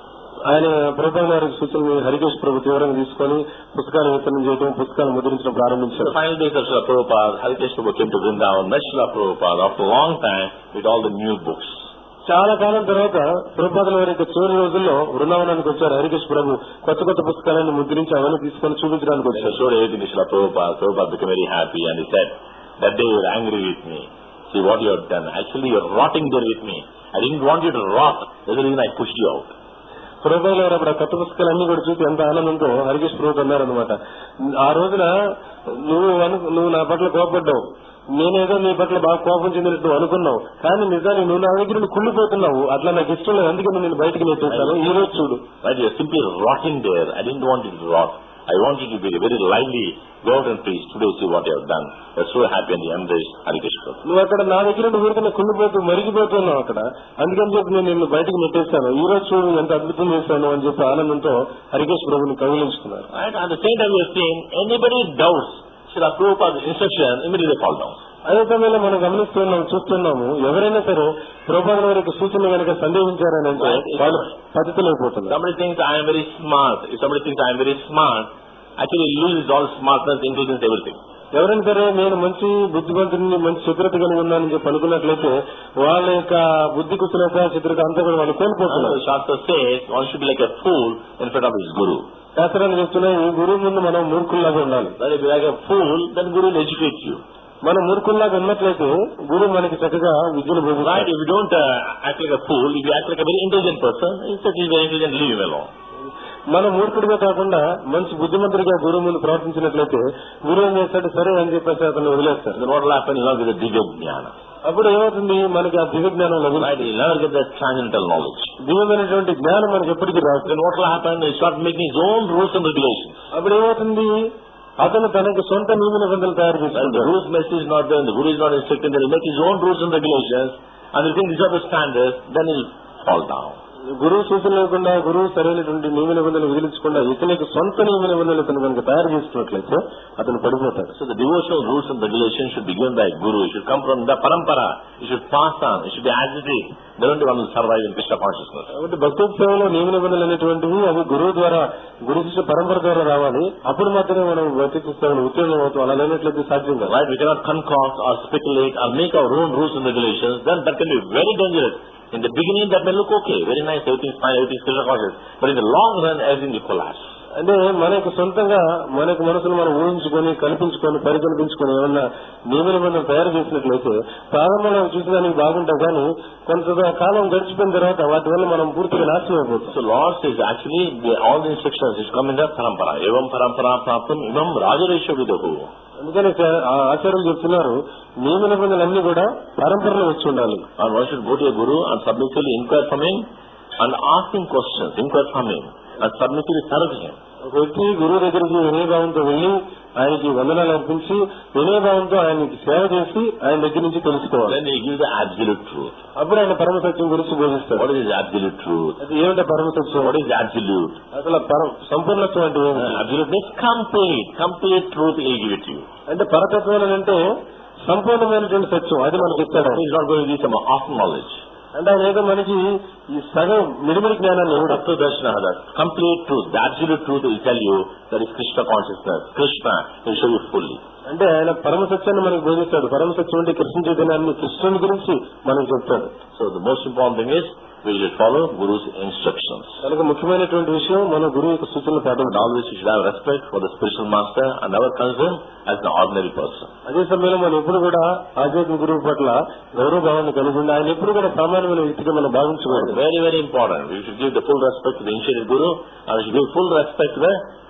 ఆయన ప్రభుత్వం వారి సూచనని హరికేష్ ప్రభు తీవ్రంగా తీసుకొని పుస్తకాలు విత్తనం చేయడం పుస్తకాలు ముద్రించడం In ప్రారంభించారు the final days of Srila Prabhupada, Harikesh Prabhu came to Vrindavan, met Srila Prabhupada after a long time with all the new books. చాలా కాలం తర్వాత ప్రభుపాదుల వారి యొక్క చివరి రోజుల్లో బృందావనానికి వచ్చారు హరికేష్ ప్రభు కొత్త కొత్త పుస్తకాలను ముద్రించి అవన్నీ తీసుకొని చూపించడానికి When he వచ్చారు showed everything to Srila Prabhupada, Prabhupada became very happy and he said, that day you were angry with me. See what you have done. Actually you are rotting there with me. I didn't want you to rot. That's the reason I pushed you out. ప్రభుపాదుల వారు అప్పుడు ఆ కొత్త పుస్తకాలన్నీ కూడా చూసి ఎంత ఆనందంతో హరికేష్ ప్రభు అన్నారనమాట ఆ రోజున నువ్వు అను నువ్వు నా పట్ల కోపడ్డావు నేనేదో నీ పట్ల బాగా కోపం చెందినట్టు అనుకున్నావు కానీ నిజానికి నువ్వు నా దగ్గర నుండి కుళ్ళిపోతున్నావు అట్లా నాకు ఇష్టం లేదు అందుకే నేను నిన్ను బయటకు నెట్టేశాను ఈ రోజు చూడు Right? You are simply rotting there. I didn't want you to rot. I want you to be very lively. Go out and preach. Today see what you have done. You are so happy and you embrace Harikesh Prabhu. నువ్వు అక్కడ నా దగ్గర నుండి ఊరికనే కుళ్ళిపోతూ మరిగిపోతున్నావు అక్కడ అందుకని చెప్పి నేను నిన్ను బయటకు నెట్టేశాను ఈ రోజు చూడు ఎంత అద్భుతం చేశాను అని చెప్పి ఆనందంతో హరికేష్ ప్రభుని కౌగిలించుకున్నారు Right? At the same time we are saying, anybody doubts Srila Prabhupada's instruction, immediately fall down. అదే సమయంలో మనం గమనిస్తున్నాం చూస్తున్నాము ఎవరైనా సరే ప్రభుపాద వారి యొక్క సూచన కనుక సందేహించారని అంటే వాళ్ళు పతితులైపోతున్నారు Somebody thinks I am very smart. If somebody thinks I am very smart, actually he loses all smartness, intelligence, everything. ఎవరైనా సరే నేను మంచి బుద్ధిమంతుడిని మంచి చిత్రత కలిగి ఉన్నానని చెప్పి అనుకున్నట్లయితే వాళ్ళ యొక్క బుద్ధి కుశలత చిత్రత అంతా కూడా వాళ్ళు And కోల్పోతున్నారు the Shastra says one should be like a fool in front of his guru. శాస్త్రాలు చెప్తున్నాయి గురువు ముందు మనం మూర్ఖుల్లాగా ఉండాలి But if you are like a fool, then guru will educate you. మనం మూర్ఖుల్లాగా ఉన్నట్లయితే గురువు మనకి చక్కగా విద్యను Right? బోధిస్తాడు If you don't uh, act like a fool, if you act like a very intelligent person, instead he is very intelligent, leave him alone. మనం మూర్ఖుడిగా కాకుండా మంచి బుద్ధిమంతుడిగా గురువు ముందు ప్రవర్తించినట్లయితే గురువు ఏం చేస్తాడు సరే అని చెప్పేసి అతను వదిలేస్తాడు Then what will happen? You'll not get the divya jnana. అప్పుడు ఏమవుతుంది మనకి ఆ దివ్య జ్ఞానం Right? లభిస్తుంది You'll never get that transcendental knowledge. దివ్యమైనటువంటి జ్ఞానం మనకి ఎప్పటికీ రాదు Then what will happen? He'll start making his own rules and regulations. అప్పుడు ఏమవుతుంది అతను తనకి సొంత నియమ నిబంధనలు తయారు When the చేసుకుంటాడు guru's message is not there, and the guru is not instructing, then he'll make his own rules and regulations, and he'll think these are the standards, then he'll fall down. గురువు సూచన లేకుండా గురువు సరైనటువంటి నియమ నిబంధనలు విధించకుండా ఇతనికి సొంత నియమ నిబంధనలు ఇతను కనుక తయారు చేసుకున్నట్లయితే అతను పడిపోతాడు So the devotional rules and regulations should be given by a guru. It should come from the parampara. It should pass on. It should be as it is. Then only one will survive in Krishna consciousness. కాబట్టి భక్తి సేవలో నియమ నిబంధనలు అనేటువంటివి అవి గురువు ద్వారా గురు శిష్య పరంపర ద్వారా రావాలి అప్పుడు మాత్రమే మనం భక్తి సేవలు ఉత్తీర్ణం అవుతాం అలా లేనట్లయితే సాధ్యం కాదు Right? We cannot concoct or speculate or make our own rules and regulations. Then that can be very dangerous. In the beginning, that may look okay, very nice, everything's fine, everything's Krishna conscious. But in the long run, everything will collapse. అంటే మనకు సొంతంగా మనకు మనసును మనం ఊహించుకొని కల్పించుకొని పరికల్పించుకొని ఏమన్నా నియమ నిబంధనలు తయారు చేసినట్లయితే ప్రారంభంలో అవి చూసేదానికి బాగుంటాం కానీ కొంత కాలం గడిచిపోయిన తర్వాత వాటి వల్ల మనం పూర్తిగా నాశనం అయిపోతాం So Lord says actually the, all the instructions which come in the parampara. Evam parampara praptam imam rajaresha vidahu. అందుకని చ- ఆ ఆచార్యులు చెప్తున్నారు నియమ నిబంధనలన్నీ కూడా పరంపరలో వచ్చి ఉండాలి And one should go to a guru and submissively inquire from him and ask him questions, inquire from him and submissively serve him. ఒక వ్యక్తి గురువు దగ్గరికి వినయభావంతో వెళ్లి ఆయనకి వందనాలు అర్పించి వినయభావంతో ఆయనకి సేవ చేసి ఆయన దగ్గర నుంచి తెలుసుకోవాలి Then he gives the absolute truth. అప్పుడు ఆయన పరమ సత్యం గురించి బోధిస్తాడు What is absolute truth? అది ఏమిటో పరమ సత్యం What is absolute? అసలు పరం సంపూర్ణత్వం అంటే Uh, ఏమిటి? absolute means complete. Complete truth he will give it to you. అంటే పరతత్వం అని అంటే సంపూర్ణమైనటువంటి సత్యం అది మనకి ఇస్తాడు He is not going to give some half knowledge. అంటే ఆయన ఏదో మనకి ఈ సగం మిడిమిడి జ్ఞానాన్ని ఇవ్వడం Tattva Darshana, the complete truth, the absolute truth will tell you that is Krishna consciousness. Krishna will show you fully. అంటే ఆయన పరమ సత్యాన్ని మనకు బోధిస్తాడు పరమ సత్యం అంటే కృష్ణ చైతన్యాన్ని కృష్ణుని గురించి మనకు చెప్తాడు So the most important thing is we should follow Guru's instructions. కనుక ముఖ్యమైనటువంటి విషయం మన గురువు యొక్క సూచనలు And పాటించాలి always we should have respect for the spiritual master and never consider him as an ordinary person. అదే సమయంలో మనం ఎప్పుడు కూడా ఆధ్యాత్మిక గురువు పట్ల గౌరవ భావాన్ని కలిగి ఉండి ఆయన ఎప్పుడు కూడా సామాన్యమైన వ్యక్తిగా మనం భావించకూడదు Very, very important. We should give the full respect to the initiated Guru and we should give full respect to the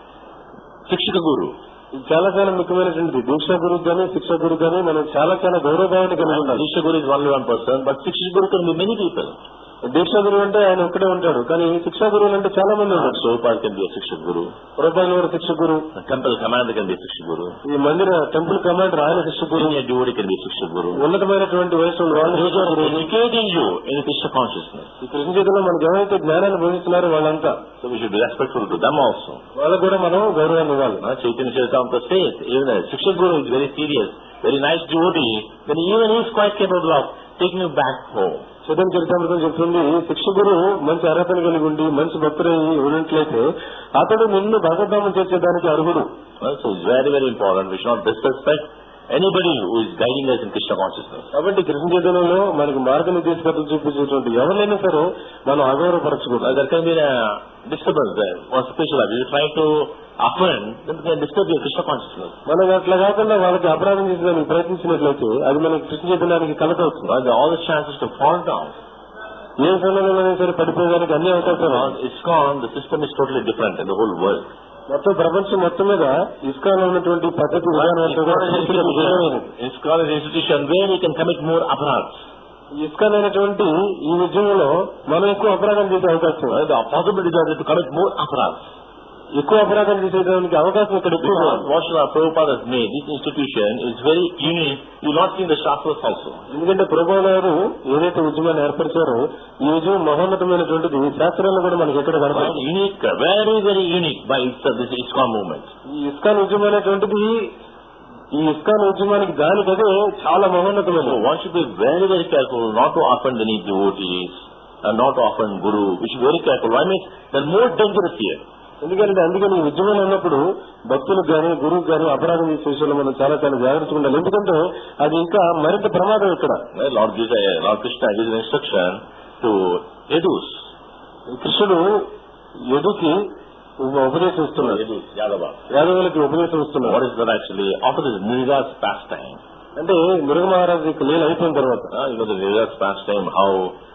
Shikshika Guru. ఇది చాలా చాలా ముఖ్యమైనటువంటిది దీక్షా గురువు కానీ శిక్ష గురువు కానీ మనం చాలా చాలా గౌరవ భావాన్ని కలిగి ఉండాలి Shikshika Guru is only one person, but Shikshika Guru can be many people. దీక్షా గురువు అంటే ఆయన ఒక్కడే ఉంటాడు కానీ శిక్షా గురువులు అంటే చాలా మంది And ఉంటారు Prabhupada can be a Shikshaka Guru. ప్రభుత్వం కూడా శిక్ష గురువు The temple commander can be a Shikshaka Guru. ఈ మందిర టెంపుల్ కమాండర్ ఆయన శిక్ష గురువు Senior devotee can be a Shikshaka Guru. ఉన్నతమైనటువంటి వయసు వాళ్ళు శిక్షా గురువు Educating you in Krishna consciousness. ఈ కృష్ణ చేతిలో మనకు ఎవరైతే జ్ఞానాన్ని బోధిస్తున్నారో వాళ్ళంతా So we should be respectful to them also. వాళ్ళకు కూడా మనం గౌరవాన్ని ఇవ్వాలి Uh, Chaitanya Charitamrita says, even a Shikshaka Guru is very serious, very nice devotee, then even he is quite capable of taking you back home. Chaitanya చరితామృతం చెప్తుంది శిక్షకుడు మంచి అర్హతను కలిగి ఉండి మంచి భక్తుడై ఉన్నట్లయితే అతడు నిన్ను భగవద్ధామం చేర్చేదానికి అర్హుడు Well, so it's very, very important. We should not disrespect anybody who is guiding us in Krishna consciousness. కాబట్టి కృష్ణ చైతన్యంలో మనకి మార్గనిర్దేశకతలు చూపించేటువంటి ఎవరైనా సరే మనం అగౌరవపరచకూడదు Uh, there can be a disturbance there. One special, if you try to offend, then it can disturb your Krishna consciousness. మనం అట్లా కాకుండా వాళ్ళకి అపరాధం చేసేదానికి ప్రయత్నించినట్లయితే అది మనకి కృష్ణ చైతన్యానికి కలత అవుతుంది Well, there are all the chances to fall down. ఏ సమయంలో సరే పడిపోయేదానికి అన్ని అవకాశాలు Well, ఉన్నాయి. ISKCON, the system is totally different in the whole world. మొత్తం ప్రపంచం మొత్తం మీద ఇస్కాన్ ఉన్నటువంటి పద్ధతి విధానం అంతా కూడా పూర్తిగా విభిన్నమైనది. ISKCON is an institution where we can commit more aparats. ISKCON అయినటువంటి ఈ ఉద్యమంలో మనం ఎక్కువ అపరాధం చేసే అవకాశం ఉంది. Well, the possibilities are there to commit more aparats. ఎక్కువ అపరాధం చేసేదానికి అవకాశం ఇక్కడ ఎక్కువ Because what Srila Prabhupada has made, this institution is very unique. You will not see in the Shastras also. ఎందుకంటే ప్రభావ గారు ఏదైతే ఉద్యమాన్ని ఏర్పరిచారో ఈ ఉద్యమం మహోన్నతమైనటువంటిది శాస్త్రాల్లో కూడా మనకి ఎక్కడ Well, కనపడదు unique, very, very unique by itself, this ISKCON movement. ఈ ఇస్కాన్ ఉద్యమం అనేటువంటిది ఈ ఇస్కాన్ ఉద్యమానికి దానికదే చాలా So మహోన్నతమైనది one should be very, very careful not to offend any devotees and not to offend Guru. We should be very careful. Why means they're more dangerous here. ఎందుకంటే అందుకని ఈ ఉద్యమంలో ఉన్నప్పుడు భక్తులకు గాని గురువుకు గాని అపరాధం చేసే విషయంలో మనం చాలా చాలా జాగ్రత్తగా ఉండాలి ఎందుకంటే అది ఇంకా మరింత ప్రమాదం ఇక్కడ Well, Lord, gives a, Lord Krishna gives an instruction to Yadus. కృష్ణుడు ఎదుకి ఉపదేశం ఇస్తున్నాడు Yadus, Yadava. యాదవులకి ఉపదేశం ఇస్తున్నాడు What is that actually? After this Nirgas pastime, అంటే మృగ మహారాజు యొక్క లీల అయిపోయిన తర్వాత uh, you know the Nirgas pastime, how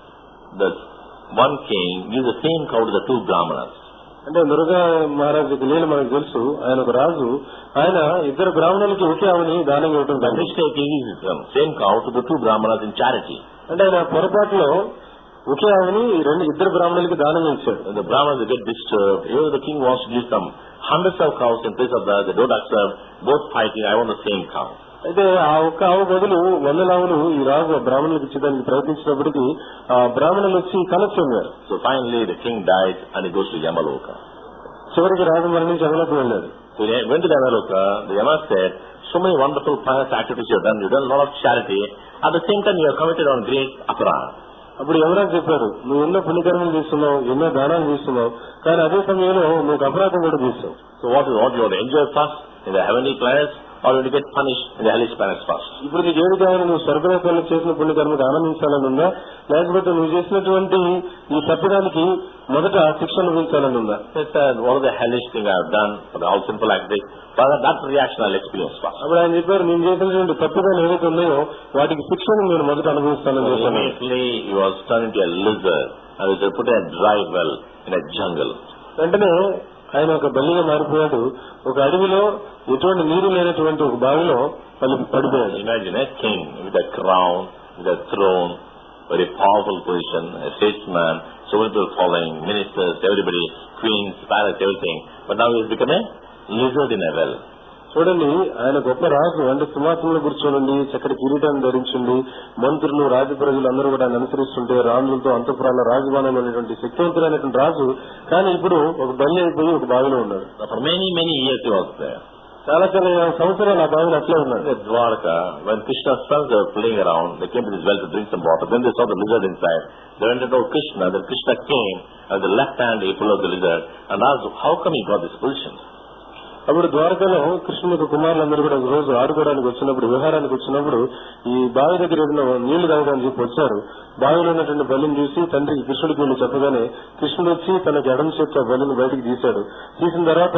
the one king gives the same cow to the two Brahmanas. అంటే మృగ మహారాజు యొక్క లీల మనకు తెలుసు ఆయన ఒక రాజు ఆయన ఇద్దరు బ్రాహ్మణులకి ఒకే ఆవుని దానం ఇవ్వటం The జరిగింది. next day king gives the same cow to the two Brahmanas in charity. అంటే ఆయన పొరపాటులో ఒకే ఆవుని ఈ రెండు ఇద్దరు బ్రాహ్మణులకి దానం ఇచ్చాడు When the Brahmanas get disturbed, even though the king wants to give some hundreds of cows in place of that, they don't accept, both fighting, I want the same cow. అయితే ఆ ఒక్క ఆవు బదులు వందల ఆవులు ఈ రాజు ఆ బ్రాహ్మణులకు ఇచ్చేదానికి ప్రయత్నించినప్పటికీ ఆ బ్రాహ్మణులు వచ్చి కలెక్ట్ చెందారు So finally the king dies and he goes to Yamaloka. చివరికి రాజు మరణించి అమలకు వెళ్ళాడు So he went to Yamaloka, the Yama said, so many wonderful pious activities you have done, you've done a lot of charity, at the same time you have committed on great aparat. అప్పుడు ఎవరైనా చెప్పారు నువ్వు ఎన్నో పుణ్యకర్మలు చేస్తున్నావు ఎన్నో దానాలు చేస్తున్నావు కానీ అదే సమయంలో నువ్వు అపరాధం కూడా చేస్తావు So what is what you want to enjoy first in the heavenly planets or will you get punished in the hellish planets first? ఇప్పుడు నీకు ఏది కావాలి నువ్వు స్వర్గలోకంలో చేసిన పుణ్యకర్మకు ఆనందించాలని ఉందా లేకపోతే నువ్వు చేసినటువంటి ఈ తప్పిదానికి మొదట శిక్ష అనుభవించాలని ఉందా He said, what is the hellish thing I have done for the all sinful activities? But that reaction I'll experience first. అప్పుడు ఆయన చెప్పారు నేను చేసినటువంటి తప్పిదాలు ఏవైతే ఉన్నాయో వాటికి శిక్షను నేను మొదట అనుభవిస్తానని So చెప్పాను immediately he was turned into a lizard and was put in a dry well in a jungle. వెంటనే ఆయన ఒక బల్లిగా మారిపోయాడు ఒక అడవిలో ఎటువంటి నీరు లేనటువంటి ఒక బావిలో పడి- పడిపోయాడు Imagine a king with a crown, with a throne, very powerful position, a statesman, so many people following, ministers, everybody, queens, palace, everything. But now he has become a lizard in a well. చూడండి ఆయన గొప్ప రాజు అంటే సింహాసనంలో కూర్చోనండి చక్కటి కిరీటాన్ని ధరించండి మంత్రులు రాజ ప్రజలు అందరూ కూడా ఆయన అనుసరిస్తుంటే రాజులతో అంతఃపురాల రాజభవనంలో ఉన్నటువంటి శక్తివంతులైనటువంటి రాజు కానీ ఇప్పుడు ఒక బల్లి అయిపోయి ఒక బావిలో ఉన్నాడు Now for many, many years he was there. చాలా చాలా సంవత్సరాలు ఆ బావిలో అట్లే ఉన్నాడు At Dwarka, when Krishna's sons were playing around, they came to this well to drink some water. Then they saw the lizard inside. They went to know Krishna. Then Krishna came, and the left hand he pulled out the lizard and asked, how come he got this position? అప్పుడు ద్వారకలో కృష్ణుని యొక్క కుమారులందరూ కూడా ఒక రోజు ఆడుకోవడానికి వచ్చినప్పుడు విహారానికి వచ్చినప్పుడు ఈ బావి దగ్గర ఏదైనా నీళ్లు తాగడానికి చెప్పి వచ్చారు బావిలో ఉన్నటువంటి బలిని చూసి తండ్రికి కృష్ణుడికి వీళ్ళు చెప్పగానే కృష్ణుడు వచ్చి తనకి ఎడం చేత బలిని బయటికి తీశాడు తీసిన తర్వాత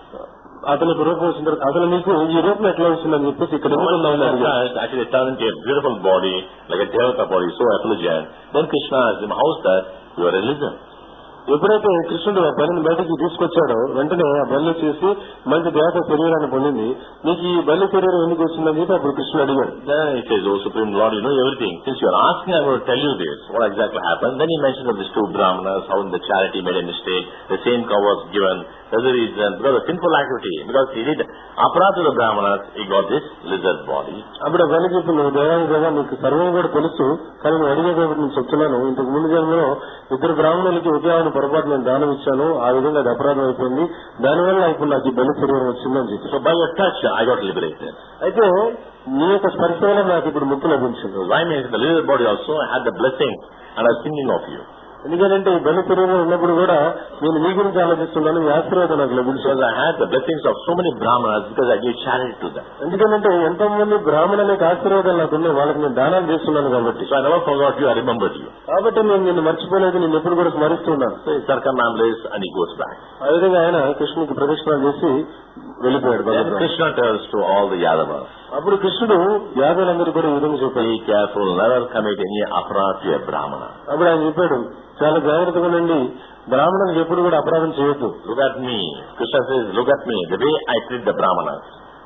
అతనికి రూపం వచ్చిన తర్వాత అతను నీకు ఈ రూపం ఎట్లా వచ్చిందని చెప్పేసి ఇక్కడ ఎందుకు ఉన్నావని అడిగాడు. Krishna actually turned into a beautiful body, like a Devata body, so effulgent. Then Krishna asked him, how's that? You are a lizard. ఎప్పుడైతే కృష్ణుడు ఆ బలిని బయటికి తీసుకొచ్చాడో వెంటనే ఆ బలి వచ్చేసి మంచి దేవత శరీరాన్ని పొందింది నీకు ఈ బలి శరీరం ఎందుకు వచ్చిందని చెప్పి అప్పుడు కృష్ణుడు అడిగాడు Then he says, oh Supreme Lord, you know everything. Since you are asking, I'm going to tell you this. What exactly happened? Then he mentioned of these two brahmanas, how in the charity made a mistake. The same cow was given. That's the reason. Because of sinful activity. Because he did Aparat to the Brahmanas, he got this lizard body. అప్పుడు అవన్నీ చెప్పి నువ్వు దేవాన్ని దేవా నీకు సర్వం కూడా తెలుసు కానీ నువ్వు అడిగే కాబట్టి నేను చెప్తున్నాను ఇంతకు ముందు జన్మలో ఇద్దరు బ్రాహ్మణులకి ఉదయాన్ని పొరపాటు నేను దానం ఇచ్చాను ఆ విధంగా అది అపరాధం అయిపోయింది దానివల్ల ఇప్పుడు నాకు ఈ బలి శరీరం వచ్చిందని చెప్పి So by your touch, I got liberated. అయితే నీ యొక్క స్పర్శ వల్ల నాకు ఇప్పుడు ముక్తి లభించింది So why means the lizard body also had the blessing and I was thinking of you. ఎందుకంటే ఈ బలి శరీరం ఉన్నప్పుడు కూడా నేను మీ గురించి ఆలోచిస్తున్నాను మీ ఆశీర్వాదం నాకు లభించింది Because I had the blessings of so many Brahmanas because I gave charity to them. ఎందుకంటే ఎంతో మంది బ్రాహ్మణుల యొక్క ఆశీర్వాదాలు నాకు ఉన్నాయి వాళ్ళకి నేను దానాలు చేస్తున్నాను కాబట్టి So I never forgot you, I remembered you. కాబట్టి నేను నిన్ను మర్చిపోలేదు నేను ఎప్పుడు కూడా స్మరిస్తున్నాను So he circumambulates and he goes back. ఆ విధంగా ఆయన కృష్ణునికి ప్రదక్షిణాలు చేసి వెళ్ళిపోయాడు Then భగవంతుడు. Krishna tells to all the Yadavas, అప్పుడు కృష్ణుడు యాదవులందరూ కూడా ఈ విధంగా చెప్పాడు be careful, never commit any aparat to a Brahmana. అప్పుడు ఆయన చెప్పాడు చాలా జాగ్రత్తగా ఉండండి బ్రాహ్మణులకు ఎప్పుడు కూడా అపరాధం చేయొద్దు Look at me. Krishna says, look at me, the way I treat the Brahmanas.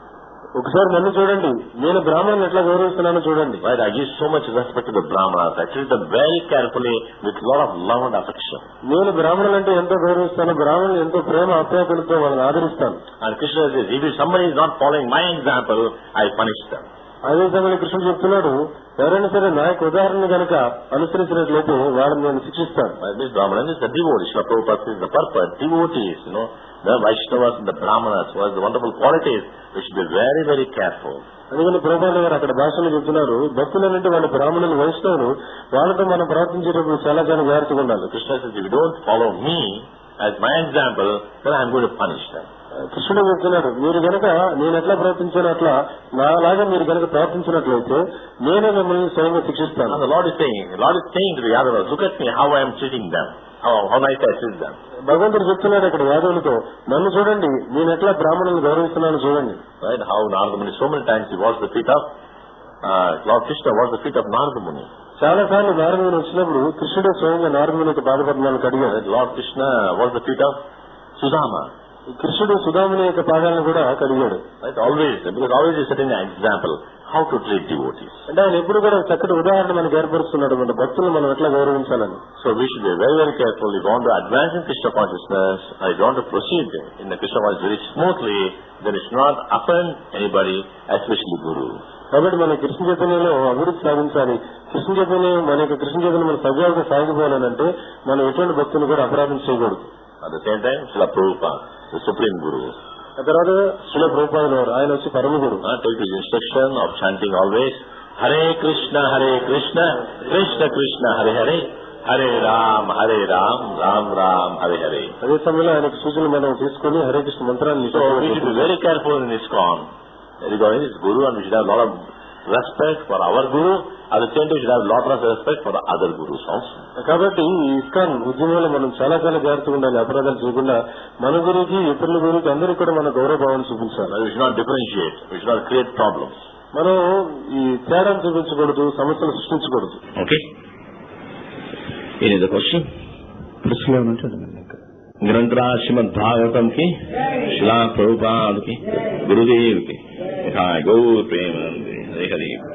ఒకసారి నన్ను చూడండి నేను బ్రాహ్మణుని ఎట్లా గౌరవిస్తున్నానో చూడండి Right, I give so much respect to the Brahmanas. I treat them very carefully with lot of love and affection. నేను బ్రాహ్మణులంటే ఎంతో గౌరవిస్తాను బ్రాహ్మణులు ఎంతో ప్రేమ ఆప్యాయతలతో వాళ్ళని ఆదరిస్తాను And Krishna says, if somebody is not following my example, I punish them. అదే సమయంలో కృష్ణుడు చెప్తున్నాడు ఎవరైనా సరే నా యొక్క ఉదాహరణ కనుక అనుసరించినట్లయితే వాళ్ళని నేను శిక్షిస్తాను Right, This Brahmanan is the devotee. Srila Prabhupada says the purpose, devotees, you know, the Vaishnavas and the Brahmanas, who has the wonderful qualities, we should be very, very careful. అందుకని ప్రభుత్వ గారు అక్కడ భాషలో చెప్తున్నారు భక్తులంటే వాళ్ళ బ్రాహ్మణులు వైష్ణవులు వాళ్ళతో మనం ప్రవర్తించేటప్పుడు చాలా చాలా జాగ్రత్తగా ఉండాలి Krishna says, if you don't follow me as my example, then I am going to punish them. కృష్ణుడు చెప్తున్నాడు మీరు గనక నేను ఎట్లా ప్రవర్తించాను అట్లా నాలాగా మీరు గనక ప్రవర్తించినట్లయితే నేనే మిమ్మల్ని స్వయంగా Now శిక్షిస్తాను the Lord is saying, the Lord is saying to the Yadavas, look at me, how I am treating them, how, how nice I treat them. భగవంతుడు చెప్తున్నాడు ఇక్కడ యాదవులతో నన్ను చూడండి నేను ఎట్లా బ్రాహ్మణులను గౌరవిస్తున్నాను చూడండి Right, how Narada Muni, so many times he washed the feet of, uh, Lord Krishna washed the feet of Narada Muni. చాలా సార్లు నారదుని వచ్చినప్పుడు కృష్ణుడే స్వయంగా నారదుని యొక్క బాధపడినాను కడిగాడు Right, Lord Krishna washed the feet of Sudama. కృష్ణుడు సుధాముని యొక్క పాదాలను కూడా కడిగాడు Right, always, because always he's setting an example, how to treat devotees. అంటే ఆయన ఎప్పుడు కూడా ఒక చక్కటి ఉదాహరణ మనకు ఏర్పరుస్తున్నాడు మన భక్తులు మనం ఎట్లా గౌరవించాలని So we should be very, very careful. If you want to advance in Krishna consciousness, or if you want to proceed in the Krishna consciousness very smoothly, then it should not offend anybody, especially Guru. కాబట్టి మన కృష్ణ చైతన్యంలో అభివృద్ధి సాధించాలి కృష్ణ చైతన్యం మన యొక్క కృష్ణ చైతన్యం మన సజావుగా సాగిపోవాలనంటే మనం ఎటువంటి భక్తులు కూడా అపరాధం చేయకూడదు At the same time, Srila Prabhupada, the Supreme Guru, ఆ తర్వాత శిల ప్రభుపాదులు వారు ఆయన వచ్చి పరమగుడు uh, take his instruction of chanting always, Hare Krishna, Hare Krishna, Krishna Krishna, Hare Hare, Hare Ram, Hare Ram, Ram Ram, Hare Hare. అదే సమయంలో ఆయన సూచనలు మనం తీసుకుని హరే కృష్ణ మంత్రాన్ని So we should be very careful in ISKCON regarding this Guru and we should have a lot of respect for our Guru. At the same time, we should have a lot of respect for the other Gurus also. కాబట్టి ఈ ISKCON ఉద్యమంలో మనం చాలా చాలా జాగ్రత్తగా ఉండాలి అపరాధాలు చేయకుండా మన గురికి ఇతరుల గురికి అందరికీ కూడా మన గౌరవ భావాన్ని చూపించాలి We should not differentiate. We should not create problems. మనం ఈ తేడాను చూపించకూడదు సమస్యలు సృష్టించకూడదు Okay? Any other question? ప్రశ్నలు ఏమైనా ఉంటే అడగండి. ग्रंथरा श्रीमद भागवतम की शिला प्रभुपाद की गुरुदेव की हाँ गौर प्रेम हरे हरे